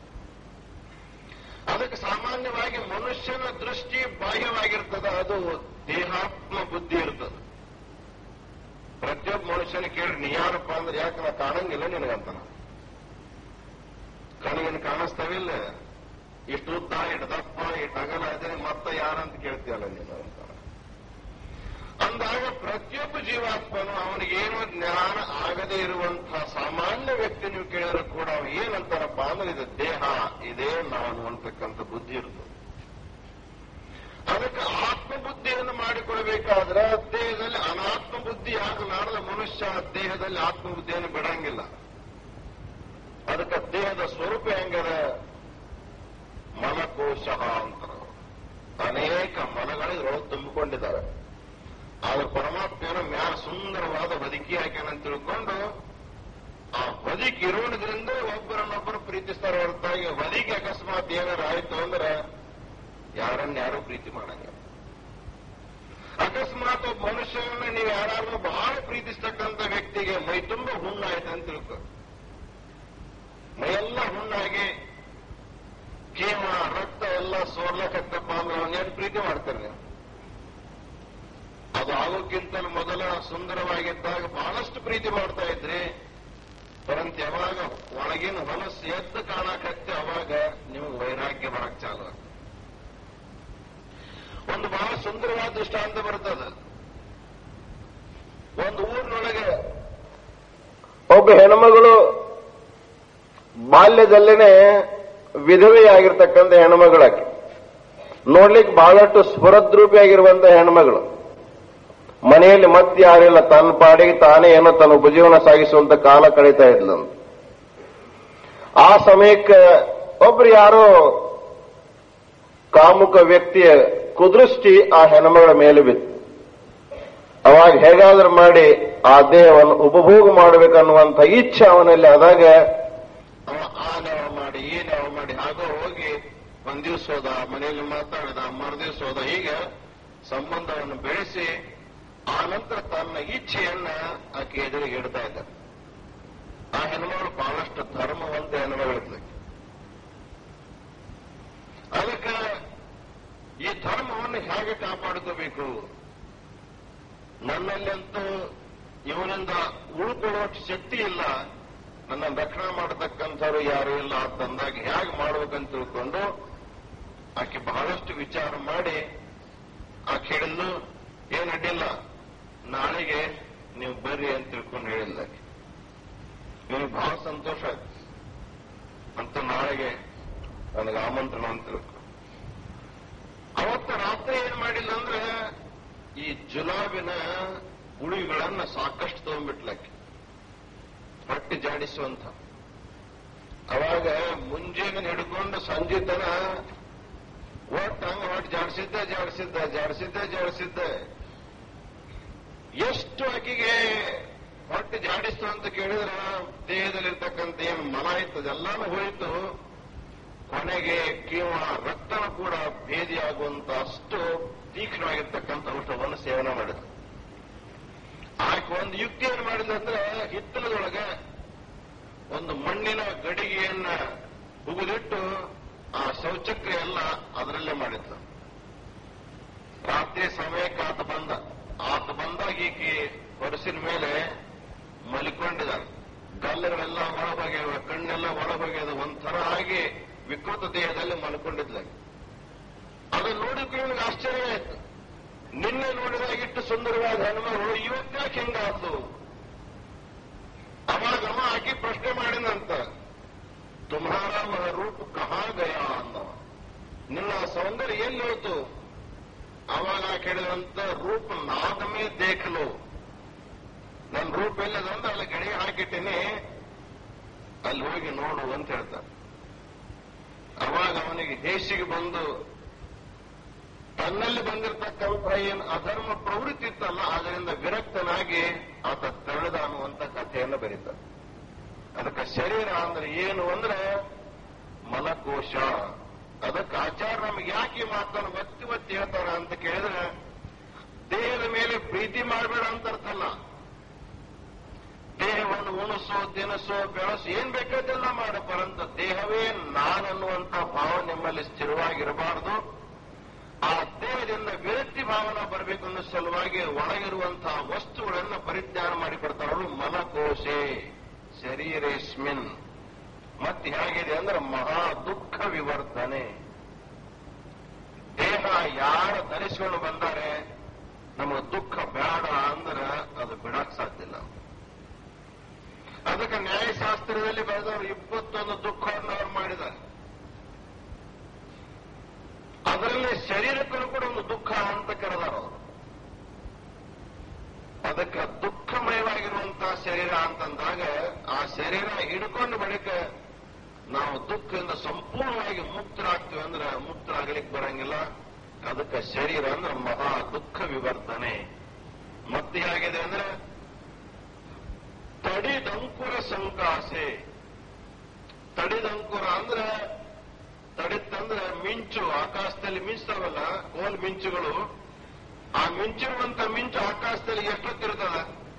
ಅದಕ್ಕೆ ಸಾಮಾನ್ಯವಾಗಿ ಮನುಷ್ಯನ ದೃಷ್ಟಿ ಬಾಹ್ಯವಾಗಿರ್ತದ ಅದು ದೇಹಾತ್ಮ ಬುದ್ಧಿ ಇರ್ತದ ಪ್ರತಿಯೊಬ್ಬ ಮನುಷ್ಯನ ಕೇಳಿ ನೀ ಯಾರಪ್ಪ ಅಂದ್ರೆ ಯಾಕೆ ನಾ ಕಾಣಂಗಿಲ್ಲ ನಿನಗಂತಾನ ಕಣ್ಣಿನ ಕಾಣಿಸ್ತಾವಿಲ್ಲ ಇಷ್ಟು ಉದ್ದ ಇಟ್ಟು ದಪ್ಪ ಇಟ್ಟು ಅಗಲ ಇದ್ರೆ ಮತ್ತೆ ಯಾರಂತ ಕೇಳ್ತೀಯಲ್ಲ ನೀನು ಅಂತ ಅಂದಾಗ ಪ್ರತಿಯೊಬ್ಬ ಜೀವಾತ್ಮನು ಅವನಿಗೇನು ಜ್ಞಾನ ಆಗದೇ ಇರುವಂತಹ ಸಾಮಾನ್ಯ ವ್ಯಕ್ತಿ ನೀವು ಕೇಳಿದ್ರೆ ಕೂಡ ಅವನು ಏನಂತಾರಪ್ಪ ಅಂದ್ರೆ ಇದು ದೇಹ ಇದೇ ನಾನು ಅಂತಕ್ಕಂಥ ಬುದ್ಧಿ ಇರ್ತದೆ ಅದಕ್ಕೆ ಆತ್ಮಬುದ್ಧಿಯನ್ನು ಮಾಡಿಕೊಳ್ಬೇಕಾದ್ರೆ ದೇಹದಲ್ಲಿ ಅನಾತ್ಮ ಬುದ್ಧಿ ಆಗಲಾರದ ಮನುಷ್ಯ ದೇಹದಲ್ಲಿ ಆತ್ಮಬುದ್ಧಿಯನ್ನು ಬಿಡಂಗಿಲ್ಲ ಅದಕ್ಕೆ ದೇಹದ ಸ್ವರೂಪ ಹೆಂಗದ ಮನಕೋಶ ಅಂತಾರ ಅನೇಕ ಮನಗಳಿದ್ರೊಳಗೆ ತುಂಬಿಕೊಂಡಿದ್ದಾರೆ ಆದ್ರೆ ಪರಮಾತ್ಮನ ಮ್ಯಾಲ ಸುಂದರವಾದ ಬದುಕಿ ಹಾಕ್ಯಾನಂತ ತಿಳ್ಕೊಂಡು ಆ ಬದುಕಿ ಇರೋದ್ರಿಂದ ಒಬ್ಬರನ್ನೊಬ್ಬರು ಪ್ರೀತಿಸ್ತಾರೆ ಹೊರತಾಗಿ ಬದುಕಿ ಅಕಸ್ಮಾತ್ ಏನಾರ ಆಯ್ತು ಅಂದ್ರೆ ಯಾರನ್ನ ಯಾರು ಪ್ರೀತಿ ಮಾಡಂಗಿಲ್ಲ ಅಕಸ್ಮಾತ್ ಒಬ್ಬ ಮನುಷ್ಯನ ನೀವು ಯಾರು ಬಹಳ ಪ್ರೀತಿಸ್ತಕ್ಕಂಥ ವ್ಯಕ್ತಿಗೆ ಮೈ ತುಂಬ ಹುಣ್ಣಾಯ್ತು ಅಂತ ತಿಳ್ಕೊ ಮೈಯೆಲ್ಲ ಹುಣ್ಣಾಗಿ ಕೀಮ ರಕ್ತ ಎಲ್ಲ ಸೋರ್ಲಕತ್ತಪ್ಪ ಅಂದ್ರೆ ಅವನೇನು ಪ್ರೀತಿ ಮಾಡ್ತಾರೆ ನೀವು ಅದು ಆಗೋಕ್ಕಿಂತ ಮೊದಲ ಸುಂದರವಾಗಿದ್ದಾಗ ಬಹಳಷ್ಟು ಪ್ರೀತಿ ಮಾಡ್ತಾ ಇದ್ರಿ ಪರಂತ ಯಾವಾಗ ಒಳಗಿನ ಹೊಲಸು ಎದ್ದು ಕಾಣಕತ್ತೆ ಅವಾಗ ನಿಮಗೆ ವೈರಾಗ್ಯ ಬರಕ್ ಚಾಲು ಆಗ್ತದೆ. ಒಂದು ಬಹಳ ಸುಂದರವಾದ ದೃಷ್ಟಾಂತ ಬರ್ತದ ಒಂದು ಊರಿನೊಳಗೆ ಒಬ್ಬ ಹೆಣ್ಮಗಳು ಬಾಲ್ಯದಲ್ಲೇನೆ ವಿಧವೆಯಾಗಿರ್ತಕ್ಕಂಥ ಹೆಣ್ಮಗಳಾಕಿ ನೋಡ್ಲಿಕ್ಕೆ ಬಹಳಷ್ಟು ಸ್ಫುರದ್ರೂಪಿಯಾಗಿರುವಂತಹ ಹೆಣ್ಮಗಳು ಮನೆಯಲ್ಲಿ ಮತ್ತೆ ಯಾರಿಲ್ಲ ತನ್ನ ಪಾಡಿಗೆ ತಾನೇ ಏನೋ ತನ್ನ ಉಪಜೀವನ ಸಾಗಿಸುವಂತ ಕಾಲ ಕಳೀತಾ ಇದ್ಲಂತ ಆ ಸಮಯಕ್ಕೆ ಒಬ್ರು ಯಾರೋ ಕಾಮುಕ ವ್ಯಕ್ತಿಯ ಕುದೃಷ್ಟಿ ಆ ಹೆಣ್ಮಗಳ ಮೇಲೆ ಬಿತ್ತು ಅವಾಗ ಹೇಗಾದ್ರೂ ಮಾಡಿ ಆ ದೇಹವನ್ನು ಉಪಭೋಗ ಮಾಡಬೇಕನ್ನುವಂತ ಇಚ್ಛೆ ಅವನಲ್ಲಿ ಆದಾಗ ಅವ ಆ ನೆವ ಮಾಡಿ ಈ ನೆವ ಮಾಡಿ ಆಗೋ ಹೋಗಿ ಒಂದ್ ದಿವ್ಸ ಹೋದ ಮನೆಯಲ್ಲಿ ಮಾತಾಡಿದ ಮರುದಿವ್ಸ ಹೋದ ಹೀಗೆ ಸಂಬಂಧವನ್ನು ಬೆಳೆಸಿ ಆ ನಂತರ ತನ್ನ ಇಚ್ಛೆಯನ್ನ ಆಕೆ ಎದುರಿಗೆ ಇಡ್ತಾ ಇದ್ದ ಆ ಹೆಣ್ಮಗಳು ಬಹಳಷ್ಟು ಧರ್ಮವಂತ ಹೆಣ್ಮಗಳಿದ್ಲು ಅದಕ್ಕೆ ಈ ಧರ್ಮವನ್ನು ಹೇಗೆ ಕಾಪಾಡ್ಕೋಬೇಕು ನನ್ನಲ್ಲಂತೂ ಇವನಿಂದ ಉಳ್ಕೊಳ್ಳುವ ಶಕ್ತಿ ಇಲ್ಲ ನನ್ನ ರಕ್ಷಣೆ ಮಾಡತಕ್ಕಂಥವ್ರು ಯಾರು ಇಲ್ಲ ಅಂತಂದಾಗ ಹೇಗೆ ಮಾಡ್ಬೇಕಂತ ತಿಳ್ಕೊಂಡು ಆಕೆ ಬಹಳಷ್ಟು ವಿಚಾರ ಮಾಡಿ ಆ ಕೇಳಿದ್ಲು ಏನ್ ಅಡ್ಡಿಲ್ಲ ನಾಳೆಗೆ ನೀವು ಬರ್ರಿ ಅಂತ ತಿಳ್ಕೊಂಡು ಹೇಳಿಲ್ಲ ಆಕೆ. ಇವನಿಗೆ ಬಹಳ ಸಂತೋಷ ಆಯ್ತು ಅಂತ ನಾಳೆಗೆ ನನಗೆ ಆಮಂತ್ರಣ ಅಂತ ತಿಳ್ಕೊ ಅವತ್ತು ರಾತ್ರಿ ಏನ್ ಮಾಡಿಲ್ಲ ಅಂದ್ರೆ ಈ ಜುಲಾಬಿನ ಗುಳಿಗಳನ್ನ ಸಾಕಷ್ಟು ತಗೊಂಡ್ಬಿಟ್ಲಕ್ಕೆ ಹೊಟ್ಟೆ ಜಾಡಿಸುವಂತ ಅವಾಗ ಮುಂಜಾನೆ ಹಿಡ್ಕೊಂಡು ಸಂಜೆ ತನ ಒಟ್ಟು ಹಂಗ ಹೊಟ್ಟೆ ಜಾಡಿಸಿದ್ದೆ ಜಾಡಿಸಿದ್ದೆ ಜಾಡಿಸಿದ್ದೆ ಜಾಡಿಸಿದ್ದೆ ಎಷ್ಟು ಆಕೆಗೆ ಹೊಟ್ಟೆ ಜಾಡಿಸ್ತು ಅಂತ ಕೇಳಿದ್ರೆ ದೇಹದಲ್ಲಿರ್ತಕ್ಕಂಥ ಏನು ಮಲ ಇತ್ತು ಅದೆಲ್ಲಾನು ಹೋಯಿತು ಕೊನೆಗೆ ಕೀವ ರಕ್ತನ ಕೂಡ ಭೇದಿಯಾಗುವಂತ ಅಷ್ಟು ತೀಕ್ಷ್ಣವಾಗಿರ್ತಕ್ಕಂಥ ಔಷಧವನ್ನು ಸೇವನೆ ಮಾಡಿದ ಆಕೆ ಒಂದು ಯುಕ್ತಿಯನ್ನು ಮಾಡಿದಂದ್ರೆ ಹಿತ್ತಲದೊಳಗೆ ಒಂದು ಮಣ್ಣಿನ ಗಡಿಗೆಯನ್ನ ಹುಗುದಿಟ್ಟು ಆ ಶೌಚಕ್ರ ಎಲ್ಲ ಅದರಲ್ಲೇ ಮಾಡಿದ್ಲು ರಾತ್ರಿ ಸಮಯಕ್ಕೆ ಆತ ಬಂದ ಆತ ಬಂದಾಗ ಈಕೆ ಹೊರಸಿನ ಮೇಲೆ ಮಲಿಕೊಂಡಿದ್ದಾನೆ ಗಲ್ಲಗಳೆಲ್ಲ ಒಳಬಗೆಯವ ಕಣ್ಣೆಲ್ಲ ಒಳಬಗೆಯದ ಒಂಥರ ಆಗಿ ವಿಕೃತ ದೇಹದಲ್ಲಿ ಮಲ್ಕೊಂಡಿದ್ಲ ಅದನ್ನು ನೋಡಿದ್ರೆ ಇವನಿಗೆ ಆಶ್ಚರ್ಯ ಆಯ್ತು ನಿನ್ನೆ ನೋಡಿದಾಗ ಇಟ್ಟು ಸುಂದರವಾದ ಹೆಣ್ಮಗಳು ಇವತ್ತಾಕೆ ಹಿಂಗಾತು ಅವಾಗ ಅವ ಆಕೆ ಪ್ರಶ್ನೆ ಮಾಡಿದಂತ ತುಮ್ಹಾರ ವಹ ರೂಪ ಕಹಾ ಗಯ ಅಂದ ನಿನ್ನ ಸೌಂದರ್ಯ ಎಲ್ಲಿ ಹೋಯ್ತು ಅವಾಗ ಕೇಳಿದಂತ ರೂಪ ನಾದಮೇ ದೇಖಲು ನನ್ನ ರೂಪ ಎಲ್ಲದಂದ್ರೆ ಅಲ್ಲಿ ಗಡಿಗೆ ಹಾಕಿಟ್ಟಿನಿ ಅಲ್ಲಿ ಹೋಗಿ ನೋಡು ಅಂತ ಹೇಳ್ತಾರೆ ಅವಾಗ ಅವನಿಗೆ ಹೇಸಿಗೆ ಬಂದು ತನ್ನಲ್ಲಿ ಬಂದಿರತಕ್ಕಂಥ ಏನು ಅಧರ್ಮ ಪ್ರವೃತ್ತಿ ಇತ್ತಲ್ಲ ಅದರಿಂದ ವಿರಕ್ತನಾಗಿ ಆತ ತೆರಳಿದ ಅನ್ನುವಂತ ಕಥೆಯನ್ನು ಬರೀತಾರೆ ಅದಕ್ಕೆ ಶರೀರ ಅಂದ್ರೆ ಏನು ಅಂದ್ರೆ ಮಲಕೋಶ ಅದಕ್ಕೆ ಆಚಾರ ನಮಗೆ ಯಾಕೆ ಈ ಮಾತನ್ನು ಒತ್ತಿ ಒತ್ತಿ ಹೇಳ್ತಾರ ಅಂತ ಕೇಳಿದ್ರೆ ದೇಹದ ಮೇಲೆ ಪ್ರೀತಿ ಮಾಡಬೇಡ ಅಂತ ಅರ್ಥಲ್ಲ ದೇಹವನ್ನು ಉಣಿಸೋ ತಿನಿಸೋ ಬೆಳೆಸೋ ಏನ್ ಬೇಕಾದೆಲ್ಲ ಮಾಡ ಪರಂತ ದೇಹವೇ ನಾನನ್ನುವಂತ ಭಾವ ನಿಮ್ಮಲ್ಲಿ ಸ್ಥಿರವಾಗಿರಬಾರದು ಆ ದೇಹದಿಂದ ವಿರಕ್ತಿ ಭಾವನ ಬರಬೇಕು ಅನ್ನೋ ಸಲುವಾಗಿ ಒಳಗಿರುವಂತಹ ವಸ್ತುಗಳನ್ನ ಪರಿಜ್ಞಾನ ಮಾಡಿಕೊಡ್ತಾರಳು ಮನಕೋಶೆ ಶರೀರೇಸ್ಮಿನ್ ಮತ್ತೆ ಹೇಗಿದೆ ಅಂದ್ರೆ ಮಹಾ ದುಃಖ ವಿವರ್ತನೆ ದೇಹ ಯಾರು ಧರಿಸಿಕೊಂಡು ಬಂದರೆ ನಮಗೆ ದುಃಖ ಬೇಡ ಅಂದ್ರೆ ಅದು ಬಿಡಕ್ ಸಾಧ್ಯ ಇಲ್ಲ ಅದಕ್ಕೆ ನ್ಯಾಯಶಾಸ್ತ್ರದಲ್ಲಿ ಬರೆದವರು ಇಪ್ಪತ್ತೊಂದು ದುಃಖವನ್ನು ಅವರು ಮಾಡಿದ್ದಾರೆ ಅದರಲ್ಲಿ ಶರೀರಕ್ಕೂ ಕೂಡ ಒಂದು ದುಃಖ ಅಂತ ಕರೆದಾರ ಅವರು ಅದಕ್ಕೆ ದುಃಖಮಯವಾಗಿರುವಂತಹ ಶರೀರ ಅಂತಂದಾಗ ಆ ಶರೀರ ಹಿಡ್ಕೊಂಡು ಬಳಿಕ ನಾವು ದುಃಖದಿಂದ ಸಂಪೂರ್ಣವಾಗಿ ಮುಕ್ತರಾಗ್ತೀವಿ ಅಂದ್ರೆ ಮುಕ್ತರಾಗಲಿಕ್ಕೆ ಬರಂಗಿಲ್ಲ ಅದಕ್ಕೆ ಶರೀರ ಅಂದ್ರೆ ಮಹಾ ದುಃಖ ವಿವರ್ತನೆ ಮತ್ತೆ ಹೇಗಿದೆ ಅಂದ್ರೆ ತಡಿದಂಕುರ ಸಂಕಾಸೆ ತಡಿದಂಕುರ ಅಂದ್ರೆ ತಡಿತಂದ್ರೆ ಮಿಂಚು ಆಕಾಶದಲ್ಲಿ ಮಿಂಚ್ತಾವಲ್ಲ ಕೋಲ್ ಮಿಂಚುಗಳು ಆ ಮಿಂಚಿರುವಂತ ಮಿಂಚು ಆಕಾಶದಲ್ಲಿ ಎಷ್ಟೊತ್ತಿರ್ತದ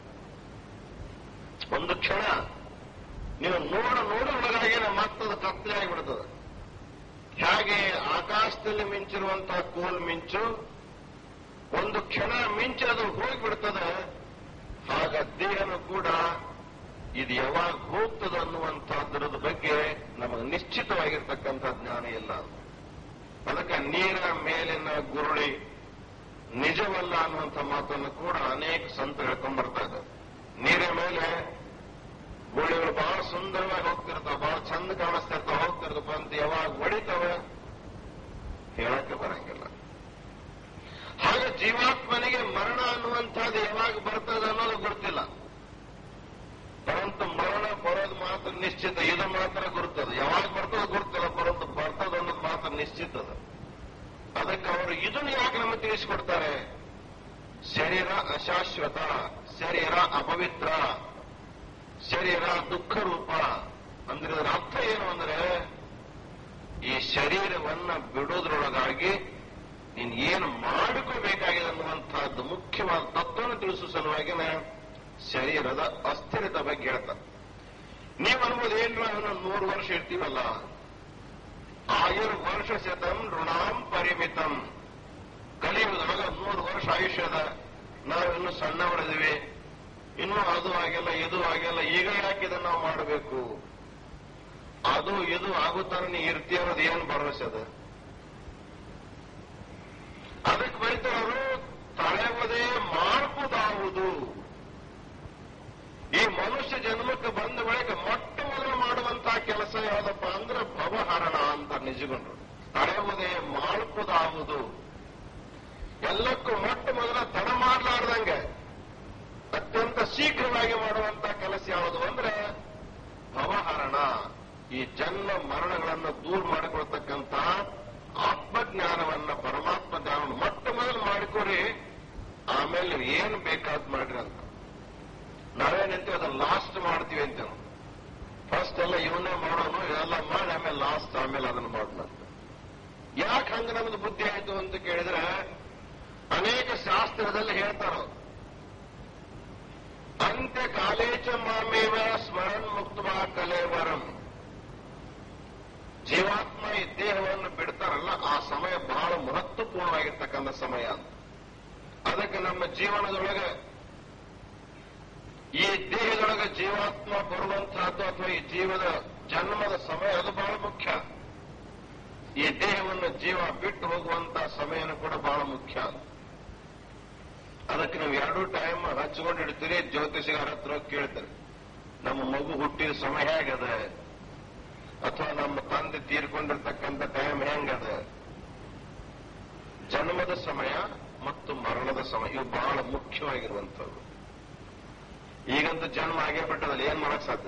ಒಂದು ಕ್ಷಣ ನೀವು ನೋಡ ನೋಡ ಒಳಗಾಗಿನ ಮತ್ತದ ಕತ್ತಲೆ ಆಗಿಬಿಡ್ತದೆ ಹಾಗೆ ಆಕಾಶದಲ್ಲಿ ಮಿಂಚಿರುವಂತಹ ಕೋಲ್ ಮಿಂಚು ಒಂದು ಕ್ಷಣ ಮಿಂಚು ಅದು ಹೋಗಿಬಿಡ್ತದೆ ಆಗ ದೇಹನು ಕೂಡ ಇದು ಯಾವಾಗ ಹೋಗ್ತದೆ ಅನ್ನುವಂತಹದ್ರದ ಬಗ್ಗೆ ನಮಗೆ ನಿಶ್ಚಿತವಾಗಿರ್ತಕ್ಕಂಥ ಜ್ಞಾನ ಇಲ್ಲ ಅದಕ್ಕೆ ನೀರ ಮೇಲಿನ ಗುರುಳಿ ನಿಜವಲ್ಲ ಅನ್ನುವಂಥ ಮಾತನ್ನು ಕೂಡ ಅನೇಕ ಸಂತ ಹೇಳ್ಕೊಂಡ್ಬರ್ತಾ ಇದ್ದಾರೆ ನೀರಿನ ಮೇಲೆ ಗುಳಿಗಳು ಬಹಳ ಸುಂದರವಾಗಿ ಹೋಗ್ತಿರ್ತಾವ ಬಹಳ ಚಂದ ಕಾಣಿಸ್ತಿರ್ತಾವ ಹೋಗ್ತಿರ್ತಪ್ಪ ಅಂತ ಯಾವಾಗ ಹೊಡಿತಾವ ಹೇಳಕ್ಕೆ ಬರಂಗಿಲ್ಲ ತಿಳಿಸಿಕೊಡ್ತಾರೆ ಶರೀರ ಅಶಾಶ್ವತ ಶರೀರ ಅಪವಿತ್ರ ಶರೀರ ದುಃಖ ರೂಪ ಅಂದ್ರೆ ಇದರ ಅರ್ಥ ಏನು ಅಂದ್ರೆ ಈ ಶರೀರವನ್ನ ಬಿಡೋದ್ರೊಳಗಾಗಿ ನೀನ್ ಏನು ಮಾಡಿಕೋಬೇಕಾಗಿದೆ ಅನ್ನುವಂತಹದ್ದು ಮುಖ್ಯವಾದ ತತ್ವವನ್ನು ತಿಳಿಸುವ ಸಲುವಾಗಿನ ಶರೀರದ ಅಸ್ಥಿರತೆ ಬಗ್ಗೆ ಹೇಳ್ತಾರೆ ನೀವು ಅನ್ಬೋದು ಏನ್ರ ಅವನು ನೂರು ವರ್ಷ ಇರ್ತೀವಲ್ಲ ಆಯುರ್ ವರ್ಷ ಶತಂ ಋಣಾಂ ಪರಿಮಿತಂ ಕಲಿಯುವುದೊಳಗ ನೂರು ವರ್ಷ ಆಯುಷ್ಯದ ನಾವಿನ್ನು ಸಣ್ಣವರಿದ್ದೀವಿ ಇನ್ನೂ ಅದು ಆಗಿಲ್ಲ ಇದು ಆಗಿಲ್ಲ ಈಗ ಯಾಕೆ ಇದನ್ನ ನಾವು ಮಾಡಬೇಕು ಅದು ಇದು ಆಗುತ್ತಾನೆ ನೀ ಇರ್ತೀಯ ಅನ್ನೋದು ಏನು ಭರವಸೆ ಅದ ಅದಕ್ಕೆ ಬೈತವರು ತಳೆವದೇ ಮಾಡ್ಬೋದಾವುದು ಈ ಮನುಷ್ಯ ಜನ್ಮಕ್ಕೆ ಬಂದ ಬಳಿಕ ಮೊಟ್ಟ ಮೊದಲು ಮಾಡುವಂತಹ ಕೆಲಸ ಯಾವುದಪ್ಪ ಅಂದ್ರೆ ಭವಹರಣ ಅಂತ ನಿಜಗೊಂಡ್ರು ತಡೆಯುವುದೇ ಮಾಡ್ಬೋದಾವುದು ಎಲ್ಲಕ್ಕೂ ಮೊಟ್ಟ ಮೊದಲ ತಡ ಮಾಡಲಾರ್ದಂಗೆ ಅತ್ಯಂತ ಶೀಘ್ರವಾಗಿ ಮಾಡುವಂತ ಕೆಲಸ ಯಾವುದು ಅಂದ್ರೆ ಭವಹರಣ ಈ ಜನ್ಮ ಮರಣಗಳನ್ನು ದೂರ ಮಾಡಿಕೊಳ್ತಕ್ಕಂತ ಆತ್ಮಜ್ಞಾನವನ್ನ ಪರಮಾತ್ಮ ಜ್ಞಾನವನ್ನು ಮೊಟ್ಟ ಮೊದಲು ಮಾಡಿಕೊರಿ ಆಮೇಲೆ ನೀವು ಏನು ಬೇಕಾದ್ ಮಾಡ್ರಿ ಅಂತ ನಾವೇನಂತೀವಿ ಅದನ್ನ ಲಾಸ್ಟ್ ಮಾಡ್ತೀವಿ ಅಂತ ಫಸ್ಟ್ ಎಲ್ಲ ಇವನ್ನೇ ಮಾಡೋನು ಇದೆಲ್ಲ ಮಾಡಿ ಆಮೇಲೆ ಲಾಸ್ಟ್ ಆಮೇಲೆ ಅದನ್ನ ಮಾಡೋಣ ಅಂತ ಯಾಕೆ ಹಂಗ ನಮ್ದು ಬುದ್ಧಿ ಆಯ್ತು ಅಂತ ಕೇಳಿದ್ರೆ ಅನೇಕ ಶಾಸ್ತ್ರದಲ್ಲಿ ಹೇಳ್ತಾರ ಅಂತ್ಯ ಕಾಲೇಚ ಮಾಮೇವ ಸ್ಮರಣ ಮುಕ್ತವಾ ಕಲೇವರಂ ಜೀವಾತ್ಮ ಈ ದೇಹವನ್ನು ಬಿಡ್ತಾರಲ್ಲ ಆ ಸಮಯ ಬಹಳ ಮಹತ್ವಪೂರ್ಣವಾಗಿರ್ತಕ್ಕಂಥ ಸಮಯ ಅಂತ ಅದಕ್ಕೆ ನಮ್ಮ ಜೀವನದೊಳಗೆ ಈ ದೇಹದೊಳಗೆ ಜೀವಾತ್ಮ ಬರುವಂತಹದ್ದು ಅಥವಾ ಈ ಜೀವದ ಜನ್ಮದ ಸಮಯ ಅದು ಬಹಳ ಮುಖ್ಯ ಈ ದೇಹವನ್ನು ಜೀವ ಬಿಟ್ಟು ಹೋಗುವಂತ ಸಮಯನೂ ಕೂಡ ಬಹಳ ಮುಖ್ಯ ಅದಕ್ಕೆ ನೀವು ಎರಡೂ ಟೈಮ್ ಹಚ್ಕೊಂಡಿಡ್ತೀರಿ ಜ್ಯೋತಿಷಿಗಾರ ಹತ್ರ ಹೋಗಿ ಕೇಳ್ತಾರೆ ನಮ್ಮ ಮಗು ಹುಟ್ಟಿದ ಸಮಯ ಹೇಗದ ಅಥವಾ ನಮ್ಮ ತಂದೆ ತೀರ್ಕೊಂಡಿರ್ತಕ್ಕಂಥ ಟೈಮ್ ಹೆಂಗದ ಜನ್ಮದ ಸಮಯ ಮತ್ತು ಮರಣದ ಸಮಯ ಇವು ಬಹಳ ಮುಖ್ಯವಾಗಿರುವಂಥದ್ದು ಈಗಂತೂ ಜನ್ಮ ಆಗೇ ಬಿಟ್ಟದಲ್ಲ ಏನ್ ಮಾಡಕ್ ಸಾಧ್ಯ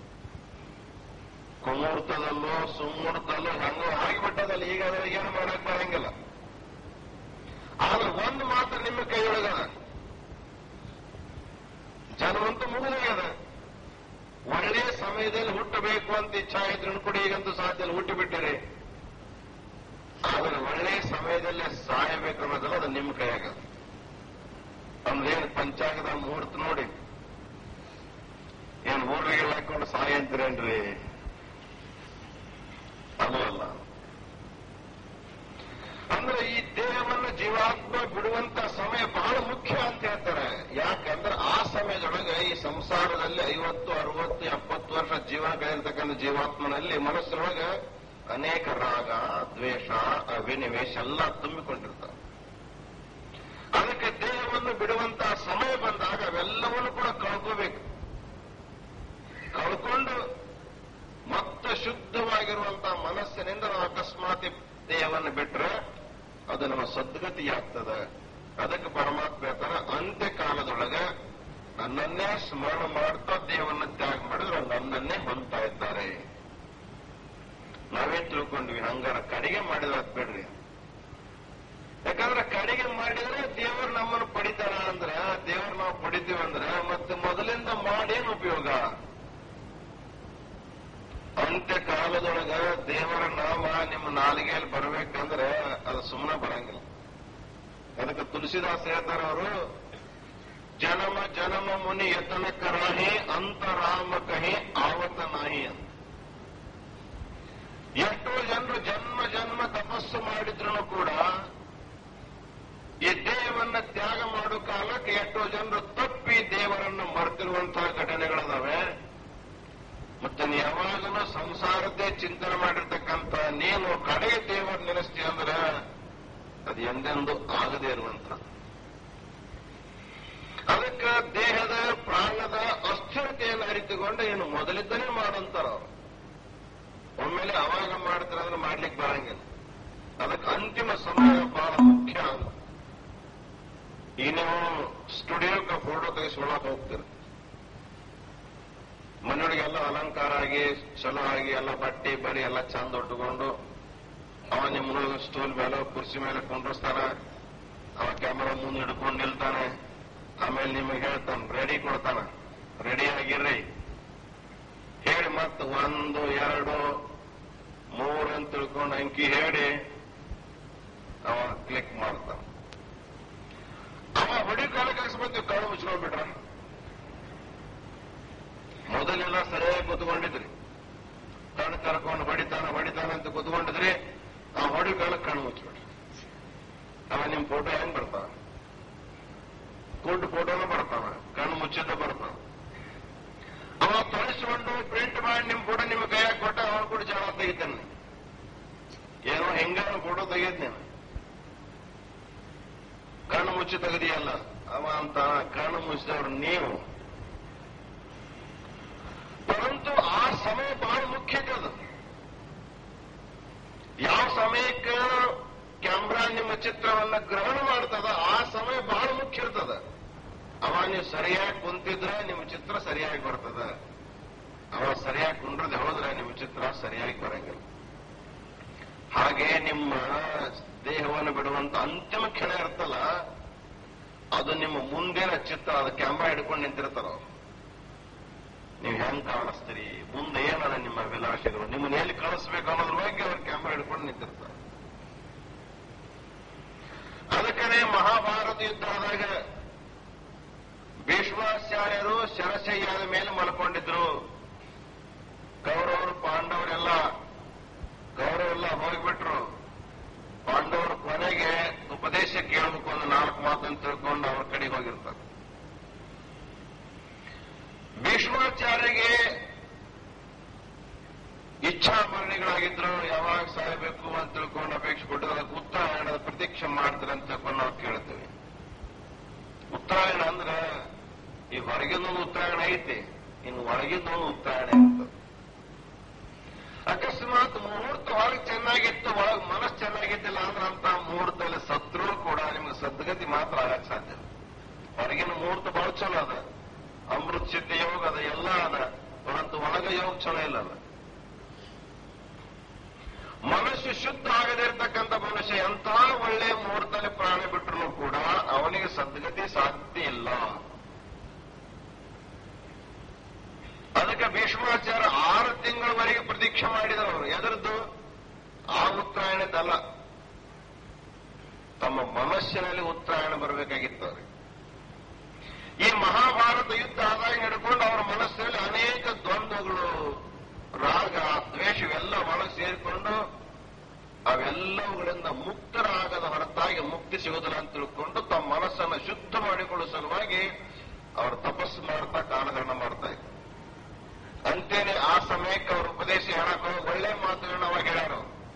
ಕುಮೂರ್ತದಲ್ಲೋ ಸುಮೂರ್ತದಲ್ಲೋ ಹೆಂಗೋ ಆಗಿಬಿಟ್ಟದಲ್ಲ ಈಗ ಅದ್ರ ಏನು ಮಾಡಕ್ ಬರಂಗಿಲ್ಲ ಆದ್ರೆ ಒಂದು ಮಾತ್ರ ನಿಮ್ಮ ಕೈಯೊಳಗದ ಜನ್ಮಂತೂ ಮುಗಿದೋಗ್ಯದ ಒಳ್ಳೆಯ ಸಮಯದಲ್ಲಿ ಹುಟ್ಟಬೇಕು ಅಂತ ಇಚ್ಛಾ ಇದ್ರು ಕೂಡ ಈಗಂತೂ ಸಾಧ್ಯ ಇಲ್ಲ ಹುಟ್ಟಿಬಿಟ್ಟಿರಿ ಆದ್ರೆ ಒಳ್ಳೆಯ ಸಮಯದಲ್ಲೇ ಸಾಯಬೇಕು ಅನ್ನೋದಲ್ಲ ಅದು ನಿಮ್ಮ ಕೈಯಾಗದ ಅಂದ್ರೇನು ಪಂಚಾಂಗದ ಮುಹೂರ್ತ ನೋಡಿ ಏನ್ ಊರಿಗೆ ಹಾಕೊಂಡು ಸಾಯ ಅಂತೀರೇನ್ರಿ ಅದು ಅಲ್ಲ ಅಂದ್ರೆ ಈ ದೇಹವನ್ನು ಜೀವಾತ್ಮ ಬಿಡುವಂತ ಸಮಯ ಬಹಳ ಮುಖ್ಯ ಅಂತ ಹೇಳ್ತಾರೆ ಯಾಕಂದ್ರೆ ಆ ಸಮಯದೊಳಗೆ ಈ ಸಂಸಾರದಲ್ಲಿ ಐವತ್ತು ಅರವತ್ತು ಎಪ್ಪತ್ತು ವರ್ಷ ಜೀವನ ಕಳೆದಿರ್ತಕ್ಕಂಥ ಜೀವಾತ್ಮನಲ್ಲಿ ಮನಸ್ಸಿನೊಳಗೆ ಅನೇಕ ರಾಗ ದ್ವೇಷ ಅಭಿನಿವೇಶ ಎಲ್ಲ ತುಂಬಿಕೊಂಡಿರ್ತಾರೆ ಅದಕ್ಕೆ ದೇಹವನ್ನು ಬಿಡುವಂತ ಸಮಯ ಬಂದಾಗ ಅವೆಲ್ಲವನ್ನು ಕೂಡ ಕಳ್ಕೋಬೇಕು ಕಳ್ಕೊಂಡು ಮತ್ತೆ ಶುದ್ಧವಾಗಿರುವಂತಹ ಮನಸ್ಸಿನಿಂದ ನಾವು ಅಕಸ್ಮಾತ್ ದೇಹವನ್ನು ಬಿಟ್ರೆ ಅದು ನಮ್ಮ ಸದ್ಗತಿಯಾಗ್ತದೆ ಅದಕ್ಕೆ ಪರಮಾತ್ಮ ಹೇಳ್ತಾನೆ ಅಂತ್ಯ ಕಾಲದೊಳಗೆ ನನ್ನನ್ನೇ ಸ್ಮರಣ ಮಾಡ್ತಾ ದೇಹವನ್ನು ತ್ಯಾಗ ಮಾಡಿದ್ರೆ ನನ್ನನ್ನೇ ಹೊಂದ್ತಾ ಇದ್ದಾರೆ ನಾವೇ ತಿಳ್ಕೊಂಡ್ವಿ ಹಂಗಾರ ಕಡೆಗೆ ಮಾಡಿದ್ರೆ ಅದ್ ಬಿಡ್ರಿ ಯಾಕಂದ್ರೆ ಕಡೆಗೆ ಮಾಡಿದ್ರೆ ದೇವರು ನಮ್ಮನ್ನು ಪಡಿತಾರ ಅಂದ್ರೆ ದೇವರು ನಾವು ಪಡಿತೀವಿ ಅಂದ್ರೆ ಮತ್ತೆ ಮೊದಲಿಂದ ಮಾಡೇನು ಉಪಯೋಗ ಅಂತ್ಯ ಕಾಲದೊಳಗ ದೇವರ ನಾಮ ನಿಮ್ಮ ನಾಲಿಗೆಯಲ್ಲಿ ಬರಬೇಕಂದ್ರೆ ಅದು ಸುಮ್ಮನೆ ಬರಂಗಿಲ್ಲ ಅದಕ್ಕೆ ತುಳಸಿದಾಸ್ ಹೇಳ್ತಾರೆ ಅವರು ಜನಮ ಜನಮ ಮುನಿ ಯತನ ಕರಾಹಿ ಅಂತರಾಮ ಕಹಿ ಆವತ ನಾಹಿ ಅಂತ ಎಷ್ಟೋ ಜನರು ಜನ್ಮ ಜನ್ಮ ತಪಸ್ಸು ಮಾಡಿದ್ರು ಕೂಡ ಈ ದೇಹವನ್ನ ತ್ಯಾಗ ಮಾಡೋ ಕಾಲಕ್ಕೆ ಎಷ್ಟೋ ಜನರು ತಪ್ಪಿ ದೇವರನ್ನು ಮರೆತಿರುವಂತಹ ಘಟನೆಗಳಿದಾವೆ ಮತ್ತೆ ನೀ ಯಾವಾಗಲೂ ಸಂಸಾರದ್ದೇ ಚಿಂತನೆ ಮಾಡಿರ್ತಕ್ಕಂಥ ನೀನು ಕಡೆಗೆ ದೇವರ ನೆನೆಸ್ತೀಯ ಅಂದ್ರೆ ಅದು ಎಂದೆಂದು ಆಗದೇ ಇರುವಂತ ಅದಕ್ಕೆ ದೇಹದ ಪ್ರಾಣದ ಅಸ್ಥಿರತೆಯನ್ನು ಅರಿತುಕೊಂಡು ಏನು ಮೊದಲಿದ್ದನೇ ಮಾಡಂತಾರ ಅವ್ರು ಒಮ್ಮೆಲೆ ಅವಾಗ ಮಾಡ್ತಾರೆ ಅಂದ್ರೆ ಮಾಡ್ಲಿಕ್ಕೆ ಬರಂಗಿಲ್ಲ ಅದಕ್ಕೆ ಅಂತಿಮ ಸಮಯ ಬಹಳ ಮುಖ್ಯ ಅಂತ ಈ ನೀವು ಸ್ಟುಡಿಯೋಕ್ಕೆ ಫೋಟೋ ತೆಗೆಸ್ಕೊಳಕ್ ಹೋಗ್ತೀರಿ ಮನೆಯೊಳಗೆಲ್ಲ ಅಲಂಕಾರ ಆಗಿ ಚಲೋ ಆಗಿ ಎಲ್ಲ ಬಟ್ಟೆ ಬರಿ ಎಲ್ಲ ಚಂದ ಉಟ್ಕೊಂಡು ಅವ ನಿಮ್ಮನ್ನು ಸ್ಟೂಲ್ ಮೇಲೆ ಕುರ್ಚಿ ಮೇಲೆ ಕುಂಡ್ರಿಸ್ತಾರ ಅವ ಕ್ಯಾಮರಾ ಮುಂದೆ ಹಿಡ್ಕೊಂಡು ನಿಲ್ತಾನೆ ಆಮೇಲೆ ನಿಮಗೆ ಹೇಳ್ತಾನೆ ರೆಡಿ ಕೊಡ್ತಾನ ರೆಡಿ ಆಗಿರ್ರಿ ಹೇಳಿ ಮತ್ತೆ ಒಂದು ಎರಡು ಮೂರು ಅಂತ ತಿಳ್ಕೊಂಡು ಅಂಕಿ ಹೇಳಿ ಅವ ಕ್ಲಿಕ್ ಮಾಡ್ತಾನ ಅವ ಹೊಡಿ ಕಾಲಕ್ಕೆ ಹಾಕ್ಸ್ಬೇಕು ಕಣ್ಣು ಮುಚ್ಕೊಂಡ್ಬಿಟ್ರ ಮೊದಲೆಲ್ಲ ಸರಿಯಾಗಿ ಕೂತ್ಕೊಂಡಿದ್ರಿ ಕಣ್ಣು ಕರ್ಕೊಂಡು ಹೊಡಿತಾನ ಹೊಡಿತಾನ ಅಂತ ಕೂತ್ಕೊಂಡಿದ್ರಿ ಆ ಹೊಡಿ ಕಾಲಕ್ಕೆ ಕಣ್ಣು ಮುಚ್ಬಿಟ್ರಿ ಅವ ನಿಮ್ ಫೋಟೋ ಹೆಂಗ್ ಬರ್ತಾವ ಗುಡ್ ಫೋಟೋನು ಬರ್ತಾವ ಕಣ್ಣು ಮುಚ್ಚಿದ್ದ ಬರ್ತಾವ ಅವ ತೊಳಸ್ಕೊಂಡು ಪ್ರಿಂಟ್ ಮಾಡಿ ನಿಮ್ ಫೋಟೋ ನಿಮ್ ಕೈಯಾಗ ಕೊಟ್ಟ ಅವನು ಕೂಡ ಜನ ತೆಗಿತಾನೆ ಏನೋ ಹೆಂಗಾನು ಫೋಟೋ ತೆಗೆದ್ ನೀನು ಕಣ್ಣು ಮುಚ್ಚಿ ತೆಗದಿಯಲ್ಲ ಅವ ಅಂತ ಕಣ್ಣು ಮುಚ್ಚಿದವ್ರು ನೀವು ಪರಂತು ಆ ಸಮಯ ಬಹಳ ಮುಖ್ಯ ಅದು ಯಾವ ಸಮಯಕ್ಕೆ ಕ್ಯಾಮ್ರಾ ನಿಮ್ಮ ಚಿತ್ರವನ್ನ ಗ್ರಹಣ ಮಾಡ್ತದ ಆ ಸಮಯ ಬಹಳ ಮುಖ್ಯ ಇರ್ತದ ಅವ ನೀವು ಸರಿಯಾಗಿ ಕುಂತಿದ್ರೆ ನಿಮ್ಮ ಚಿತ್ರ ಸರಿಯಾಗಿ ಬರ್ತದ ಅವ ಸರಿಯಾಗಿ ಕುಂಡ್ರದೆ ಹೋದ್ರೆ ನಿಮ್ಮ ಚಿತ್ರ ಸರಿಯಾಗಿ ಬರಂಗಿಲ್ಲ ಹಾಗೆ ನಿಮ್ಮ ದೇಹವನ್ನು ಬಿಡುವಂತ ಅಂತಿಮ ಕ್ಷಣ ಇರ್ತಲ್ಲ ಅದು ನಿಮ್ಮ ಮುಂದಿನ ಚಿತ್ರ ಅದು ಕ್ಯಾಮ್ರಾ ಹಿಡ್ಕೊಂಡು ನಿಂತಿರ್ತಾರ ಅವ್ರು ನೀವು ಹೆಂಗ್ ಕಾಣಿಸ್ತೀರಿ ಮುಂದೆ ಏನದ ನಿಮ್ಮ ಅಭಿಲಾಷೆಗಳು ನಿಮ್ಮನ್ನ ಎಲ್ಲಿ ಕಳಿಸ್ಬೇಕು ಅನ್ನೋದ್ರ ಬಗ್ಗೆ ಅವ್ರು ಕ್ಯಾಮ್ರಾ ಹಿಡ್ಕೊಂಡು ನಿಂತಿರ್ತಾರೆ ಅದಕ್ಕನೆ ಮಹಾಭಾರತ ಯುದ್ಧ ಆದಾಗ ಭೀಷ್ಮಾಚಾರ್ಯರು ಶರಶಯ್ಯಾದ ಮೇಲೆ ಮಲ್ಕೊಂಡಿದ್ರು ಕೌರವರು ಪಾಂಡವರೆಲ್ಲ ಕೌರವೆಲ್ಲ ಹೋಗ್ಬಿಟ್ರು ಪಾಂಡವರು ಕೊನೆಗೆ ಉಪದೇಶ ಕೇಳಬೇಕು ಒಂದು ನಾಲ್ಕು ಮಾತನ್ನು ತಿಳ್ಕೊಂಡು ಅವ್ರ ಕಡೆಗೆ ಹೋಗಿರ್ತಾರೆ ಭೀಷ್ಮಾಚಾರ್ಯಗೆ ಇಚ್ಛಾಮರಣಿಗಳಾಗಿದ್ರು ಯಾವಾಗ ಸಾಯಬೇಕು ಅಂತ ತಿಳ್ಕೊಂಡು ಅಪೇಕ್ಷೆ ಕೊಟ್ಟು ಅದಕ್ಕೆ ಉತ್ತರಾಯಣದ ಪ್ರತೀಕ್ಷೆ ಮಾಡ್ತಾರೆ ಅಂತ ತಿಳ್ಕೊಂಡು ನಾವು ಕೇಳ್ತೀವಿ ಉತ್ತರಾಯಣ ಅಂದ್ರೆ ಈ ಹೊರಗಿಂದೊಂದು ಉತ್ತರಾಯಣ ಐತಿ ಇನ್ನು ಒಳಗಿಂದೊಂದು ಉತ್ತರಾಯಣ ಇರ್ತದೆ ಅಕಸ್ಮಾತ್ ಮುಹೂರ್ತ ಹೊರಗೆ ಚೆನ್ನಾಗಿತ್ತು ಒಳಗೆ ಮನಸ್ಸು ಚೆನ್ನಾಗಿದ್ದಿಲ್ಲ ಅಂದ್ರೆ ಅಂತ ಮುಹೂರ್ತದಲ್ಲಿ ಸತ್ರು ಕೂಡ ನಿಮ್ಗೆ ಸದ್ಗತಿ ಮಾತ್ರ ಆಗಕ್ ಸಾಧ್ಯ ಹೊರಗಿನ ಮುಹೂರ್ತ ಬಹಳ ಚಲೋ ಅದ ಅಮೃತ ಸಿದ್ಧ ಯೋಗ ಅದ ಎಲ್ಲ ಅದ ಪರಂತು ಒಳಗ ಯೋಗ ಚಲೋ ಇಲ್ಲ ಅದ ಮನಸ್ಸು ಶುದ್ಧ ಆಗದೇ ಇರತಕ್ಕಂಥ ಮನುಷ್ಯ ಎಂಥ ಒಳ್ಳೆ ಮುಹೂರ್ತದಲ್ಲಿ ಪ್ರಾಣ ಬಿಟ್ಟರು ಕೂಡ ಅವನಿಗೆ ಸದ್ಗತಿ ಸಾಧ್ಯ ಇಲ್ಲ ಅದಕ್ಕೆ ಭೀಷ್ಮಾಚಾರ್ಯ ಆರು ತಿಂಗಳವರೆಗೆ ಪ್ರತೀಕ್ಷೆ ಮಾಡಿದರು ಅವರು ಎದರದ್ದು ಆ ಉತ್ತರಾಯಣದಲ್ಲ ತಮ್ಮ ಮನಸ್ಸಿನಲ್ಲಿ ಉತ್ತರಾಯಣ ಬರಬೇಕಾಗಿತ್ತು ಅವ್ರಿಗೆ ಈ ಮಹಾಭಾರತ ಯುದ್ಧ ಆದಾಗ ಹಿಡ್ಕೊಂಡು ಅವರ ಮನಸ್ಸಿನಲ್ಲಿ ಅನೇಕ ದ್ವಂದ್ವಗಳು ರಾಗ ದ್ವೇಷ ಇವೆಲ್ಲ ಒಳಗೆ ಸೇರಿಕೊಂಡು ಅವೆಲ್ಲವುಗಳಿಂದ ಮುಕ್ತರಾಗದ ಹೊರತಾಗಿ ಮುಕ್ತಿ ಸಿಗುವುದಿಲ್ಲ ಅಂತ ತಿಳ್ಕೊಂಡು ತಮ್ಮ ಮನಸ್ಸನ್ನು ಶುದ್ಧ ಮಾಡಿಕೊಳ್ಳುವ ಸಲುವಾಗಿ ಅವರು ತಪಸ್ಸು ಮಾಡ್ತಾ ಕಾಲಹರಣ ಮಾಡ್ತಾ ಇದ್ರು ಅಂತೇನೆ ಆ ಸಮಯಕ್ಕೆ ಅವ್ರ ಉಪದೇಶ ಹೇಳಕ್ ಒಳ್ಳೆ ಮಾತುಗಳನ್ನ ಅವಾಗ ಹೇಳ್ಯಾರ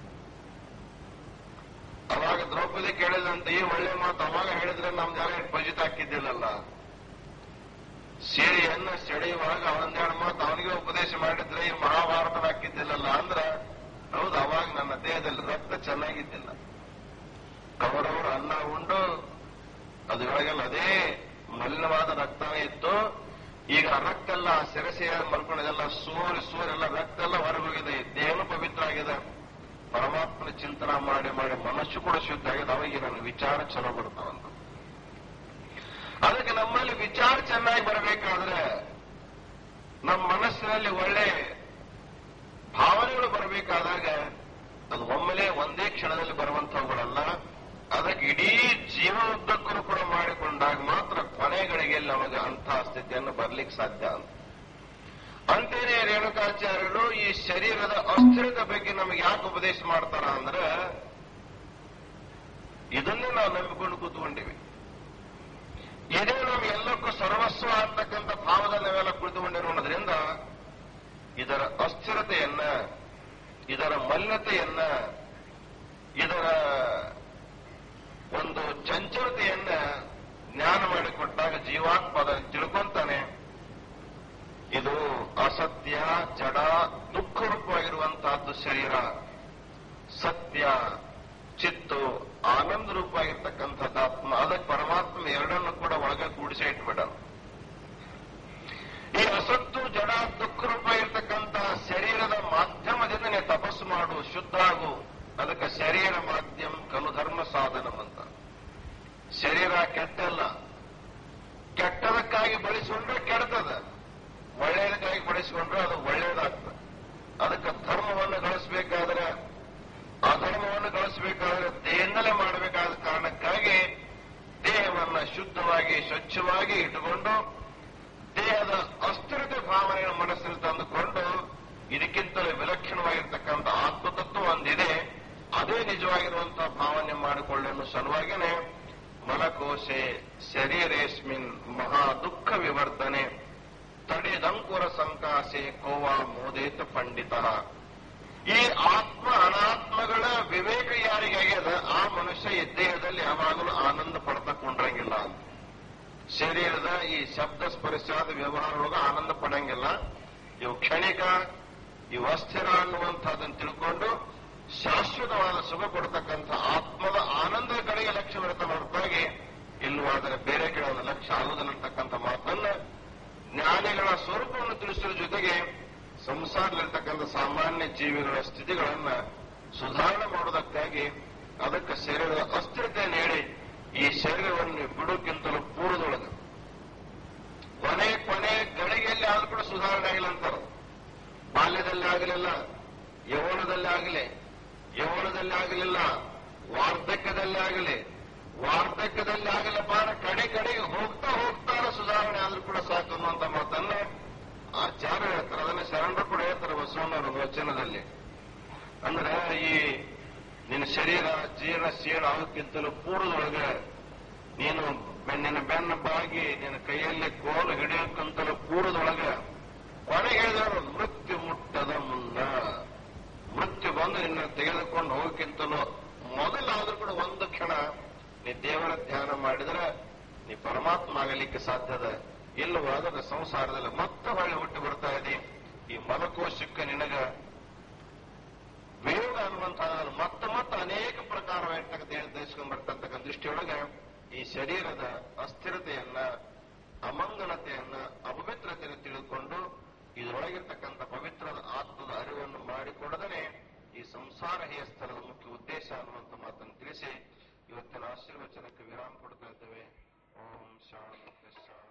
ಅವಾಗ ದ್ರೌಪದಿ ಕೇಳಿದಂತೆ ಈ ಒಳ್ಳೆ ಮಾತು ಅವಾಗ ಹೇಳಿದ್ರೆ ನಮ್ದು ಯಾರು ಪಜಿತ ಹಾಕಿದ್ದಿಲ್ಲಲ್ಲ ಸೀರೆಯನ್ನ ಸೆಳೆಯುವಾಗ ಅವನೊಂದೆರಡು ಮಾತು ಅವನಿಗೆ ಉಪದೇಶ ಮಾಡಿದ್ರೆ ಈ ಮಹಾಭಾರತ ಹಾಕಿದ್ದಿಲ್ಲಲ್ಲ ಅಂದ್ರ ಹೌದು ಅವಾಗ ನನ್ನ ದೇಹದಲ್ಲಿ ರಕ್ತ ಚೆನ್ನಾಗಿದ್ದಿಲ್ಲ ಕವರವರು ಅನ್ನ ಉಂಡು ಅದ್ರೊಳಗೆಲ್ಲ ಅದೇ ಮಲಿನವಾದ ರಕ್ತವೇ ಇತ್ತು ಈಗ ಆ ರಕ್ತ ಎಲ್ಲ ಸೆರೆಸೆಯ ಮಲ್ಕೊಂಡೆಲ್ಲ ಸೂರಿ ಸೂರೆಲ್ಲ ರಕ್ತ ಎಲ್ಲ ಹೊರಗೋಗಿದೆ ದೇಹನು ಪವಿತ್ರ ಆಗಿದೆ ಪರಮಾತ್ಮನ ಚಿಂತನ ಮಾಡಿ ಮಾಡಿ ಮನಸ್ಸು ಕೂಡ ಶುದ್ಧ ಆಗಿದೆ ಅವಾಗ ನನ್ನ ವಿಚಾರ ಚಲೋ ಬರ್ತಾವಂತ ಅದಕ್ಕೆ ನಮ್ಮಲ್ಲಿ ವಿಚಾರ ಚೆನ್ನಾಗಿ ಬರಬೇಕಾದ್ರೆ ನಮ್ಮ ಮನಸ್ಸಿನಲ್ಲಿ ಒಳ್ಳೆ ಭಾವನೆಗಳು ಬರಬೇಕಾದಾಗ ಅದು ಒಮ್ಮೆಲೆ ಒಂದೇ ಕ್ಷಣದಲ್ಲಿ ಬರುವಂತವುಗಳಲ್ಲ ಅದಕ್ಕೆ ಇಡೀ ಜೀವನೋದ್ದಕ್ಕೂ ಕೂಡ ಮಾಡಿಕೊಂಡಾಗ ಮಾತ್ರ ಕೊನೆಗಳಿಗೆ ನಮಗೆ ಅಂತಹ ಸ್ಥಿತಿಯನ್ನು ಬರ್ಲಿಕ್ಕೆ ಸಾಧ್ಯ ಅಂತ ಅಂತೇನೆ ರೇಣುಕಾಚಾರ್ಯರು ಈ ಶರೀರದ ಅಸ್ಥಿರತೆ ಬಗ್ಗೆ ನಮಗೆ ಯಾಕೆ ಉಪದೇಶ ಮಾಡ್ತಾರ ಅಂದ್ರೆ ಇದನ್ನೇ ನಾವು ನಂಬಿಕೊಂಡು ಕೂತ್ಕೊಂಡಿವಿ ಇದೇ ನಮ್ಗೆಲ್ಲಕ್ಕೂ ಸರ್ವಸ್ವ ಆಗ್ತಕ್ಕಂಥ ಭಾವದಲ್ಲಿ ನಾವೆಲ್ಲ ಕುಳಿತುಕೊಂಡಿರೋದ್ರಿಂದ ಇದರ ಅಸ್ಥಿರತೆಯನ್ನ ಇದರ ಮಲ್ಯತೆಯನ್ನ ಇದರ ಒಂದು ಚಂಚಲತೆಯನ್ನ ಜ್ಞಾನ ಮಾಡಿಕೊಟ್ಟಾಗ ಜೀವಾತ್ಮ ಅದನ್ನು ತಿಳ್ಕೊಂತಾನೆ ಇದು ಅಸತ್ಯ ಜಡ ದುಃಖ ರೂಪವಾಗಿರುವಂತಹದ್ದು ಶರೀರ ಸತ್ಯ ಚಿತ್ತು ಆನಂದ ರೂಪವಾಗಿರ್ತಕ್ಕಂಥದ್ದು ಆತ್ಮ ಅದಕ್ಕೆ ಪರಮಾತ್ಮ ಎರಡನ್ನು ಕೂಡ ಒಳಗೆ ಕೂಡಿಸಿ ಇಟ್ಬಿಡ ಈ ಅಸತ್ತು ಜಡ ದುಃಖ ರೂಪ ಇರ್ತಕ್ಕಂಥ ಶರೀರದ ಮಾಧ್ಯಮದಿಂದ ನೀವು ತಪಸ್ಸು ಮಾಡು ಶುದ್ಧ ಆಗು ಅದಕ್ಕೆ ಶರೀರ ಮಾಧ್ಯಮ ಕಲು ಧರ್ಮ ಸಾಧನ ಅಂತ ಕೆಟ್ಟಲ್ಲ ಕೆಟ್ಟದಕ್ಕಾಗಿ ಬಳಸಿಕೊಂಡ್ರೆ ಕೆಡ್ತದ ಒಳ್ಳೆಯದಕ್ಕಾಗಿ ಬಳಸಿಕೊಂಡ್ರೆ ಅದು ಒಳ್ಳೆಯದಾಗ್ತದೆ ಅದಕ್ಕೆ ಧರ್ಮವನ್ನು ಗಳಿಸಬೇಕಾದ್ರೆ ಅಧರ್ಮವನ್ನು ಗಳಿಸಬೇಕಾದ್ರೆ ದೇಹದಿಂದಲೇ ಮಾಡಬೇಕಾದ ಕಾರಣಕ್ಕಾಗಿ ದೇಹವನ್ನ ಶುದ್ಧವಾಗಿ ಸ್ವಚ್ಛವಾಗಿ ಇಟ್ಟುಕೊಂಡು ದೇಹದ ಅಸ್ಥಿರತೆ ಭಾವನೆಯನ್ನು ಮನಸ್ಸಿನಲ್ಲಿ ತಂದುಕೊಂಡು ಇದಕ್ಕಿಂತಲೂ ವಿಲಕ್ಷಣವಾಗಿರ್ತಕ್ಕಂಥ ಆತ್ಮತತ್ವ ಒಂದಿದೆ ಅದೇ ನಿಜವಾಗಿರುವಂತಹ ಭಾವನೆ ಮಾಡಿಕೊಳ್ಳುವ ಸಲುವಾಗಿನೇ ಮಲಕೋಶೆ ಶರೀರೇಸ್ಮಿನ್ ಮಹಾ ದುಃಖ ವಿವರ್ತನೆ ತಡೆದಂಕುರ ಸಂಕಾಸೆ ಕೋವಾ ಮೋದೇತ ಪಂಡಿತ ಈ ಆತ್ಮ ಅನಾತ್ಮಗಳ ವಿವೇಕ ಯಾರಿಗಾಗ್ಯದ ಆ ಮನುಷ್ಯ ಈ ದೇಹದಲ್ಲಿ ಯಾವಾಗಲೂ ಆನಂದ ಪಡ್ತಾ ಕೊಂಡ್ರಂಗಿಲ್ಲ ಶರೀರದ ಈ ಶಬ್ದ ಸ್ಪರ್ಶಾದ ವ್ಯವಹಾರದೊಳಗೆ ಆನಂದ ಪಡಂಗಿಲ್ಲ ಇವು ಕ್ಷಣಿಕ ಇವು ಅಸ್ಥಿರ ಅನ್ನುವಂಥದ್ದನ್ನು ತಿಳ್ಕೊಂಡು ಶಾಶ್ವತವಾದ ಸುಖ ಕೊಡತಕ್ಕಂಥ ಆತ್ಮದ ಆನಂದದ ಕಡೆಗೆ ಲಕ್ಷ್ಯವಿರುತ್ತ ಹೊರತಾಗಿ ಇಲ್ಲವಾದರೆ ಬೇರೆ ಕಡೆ ಒಂದು ಲಕ್ಷ್ಯ ಆಗುವುದಿಲ್ಲತಕ್ಕಂಥ ಮಾತನ್ನ ಜ್ಞಾನಿಗಳ ಸ್ವರೂಪವನ್ನು ತಿಳಿಸುವ ಜೊತೆಗೆ ಸಂಸಾರದಲ್ಲಿರ್ತಕ್ಕಂಥ ಸಾಮಾನ್ಯ ಜೀವಿಗಳ ಸ್ಥಿತಿಗಳನ್ನ ಸುಧಾರಣೆ ಮಾಡುವುದಕ್ಕಾಗಿ ಅದಕ್ಕೆ ಶರೀರದ ಅಸ್ಥಿರತೆ ನೀಡಿ ಈ ಶರೀರವನ್ನು ಬಿಡೋಕ್ಕಿಂತಲೂ ಪೂರ್ವದೊಳಗೆ ಕೊನೆ ಕೊನೆ ಗಳಿಗೆಯಲ್ಲಿ ಆದ್ರೂ ಕೂಡ ಸುಧಾರಣೆ ಆಗಿಲ್ಲ ಅಂತಾರೆ ಬಾಲ್ಯದಲ್ಲಿ ಆಗಲಿಲ್ಲ ಯೌವನದಲ್ಲಿ ಆಗಲಿ ಯೌವನದಲ್ಲಿ ಆಗಲಿಲ್ಲ ವಾರ್ಧಕ್ಯದಲ್ಲಿ ಆಗಲಿ ವಾರ್ಧಕ್ಯದಲ್ಲಿ ಆಗಲಪ್ಪ ಕಡೆ ಕಡೆಗೆ ಹೋಗ್ತಾ ಹೋಗ್ತಾ ಸುಧಾರಣೆ ಆದ್ರೂ ಕೂಡ ಸಾಕು ಅನ್ನುವಂತ ಮಾತನ್ನ ಆಚಾರ್ಯ ಹೇಳ್ತಾರೆ ಅದನ್ನ ಶರಣರು ಕೂಡ ಹೇಳ್ತಾರೆ ಬಸವಣ್ಣವರು ವಚನದಲ್ಲಿ ಅಂದ್ರೆ ಈ ನಿನ್ನ ಶರೀರ ಜೀರ್ಣ ಶೀರ್ಣ ಆಗೋಕ್ಕಿಂತಲೂ ಪೂರ್ವದೊಳಗೆ ನೀನು ನಿನ್ನ ಬೆನ್ನ ಬಾಗಿ ನಿನ್ನ ಕೈಯಲ್ಲಿ ಕೋಲು ಹಿಡಿಯೋಕ್ಕಂತಲೂ ಪೂರ್ವದೊಳಗೆ ಕೊನೆಗೆ ಹೇಳಿದವರು ಮೃತ್ಯು ಮುಟ್ಟದ ಮುನ್ನ ಮೃತ್ಯು ಬಂದು ನಿನ್ನ ತೆಗೆದುಕೊಂಡು ಹೋಗಕ್ಕಿಂತಲೂ ಮೊದಲಾದ್ರೂ ಕೂಡ ಒಂದು ಕ್ಷಣ ನೀ ದೇವರ ಧ್ಯಾನ ಮಾಡಿದ್ರೆ ನೀ ಪರಮಾತ್ಮ ಆಗಲಿಕ್ಕೆ ಸಾಧ್ಯದ ಇಲ್ಲವಾದರೆ ಸಂಸಾರದಲ್ಲಿ ಮತ್ತೆ ಹೊಳ್ಳಿ ಹುಟ್ಟಿ ಬರ್ತಾ ಇದೆ ಈ ಮಲಕೋಶಕ್ಕೆ ನಿನಗ ವೇಗ ಅನ್ನುವಂತಹ ಮತ್ತೆ ಮತ್ತೆ ಅನೇಕ ಪ್ರಕಾರವಾಗಿರ್ತಕ್ಕಂಥ ಧರಿಸ್ಕೊಂಡ್ ಬರ್ತಕ್ಕಂಥ ದೃಷ್ಟಿಯೊಳಗೆ ಈ ಶರೀರದ ಅಸ್ಥಿರತೆಯನ್ನ ಅಮಂಗನತೆಯನ್ನ ಅಪವಿತ್ರತೆಯನ್ನು ತಿಳಿದುಕೊಂಡು ಇದರೊಳಗಿರ್ತಕ್ಕಂಥ ಪವಿತ್ರದ ಆತ್ಮದ ಅರಿವನ್ನು ಮಾಡಿಕೊಡದೇ ಈ ಸಂಸಾರ ಹೇಯಸ್ಥಳದ ಮುಖ್ಯ ಉದ್ದೇಶ ಅನ್ನುವಂಥ ಮಾತನ್ನು ತಿಳಿಸಿ ಇವತ್ತಿನ ಆಶೀರ್ವಚನಕ್ಕೆ ವಿರಾಮ ಕೊಡ್ತಾ ಇದ್ದೇವೆ ಓಂ ಶಾಂತಿ ಶಾಂತಿ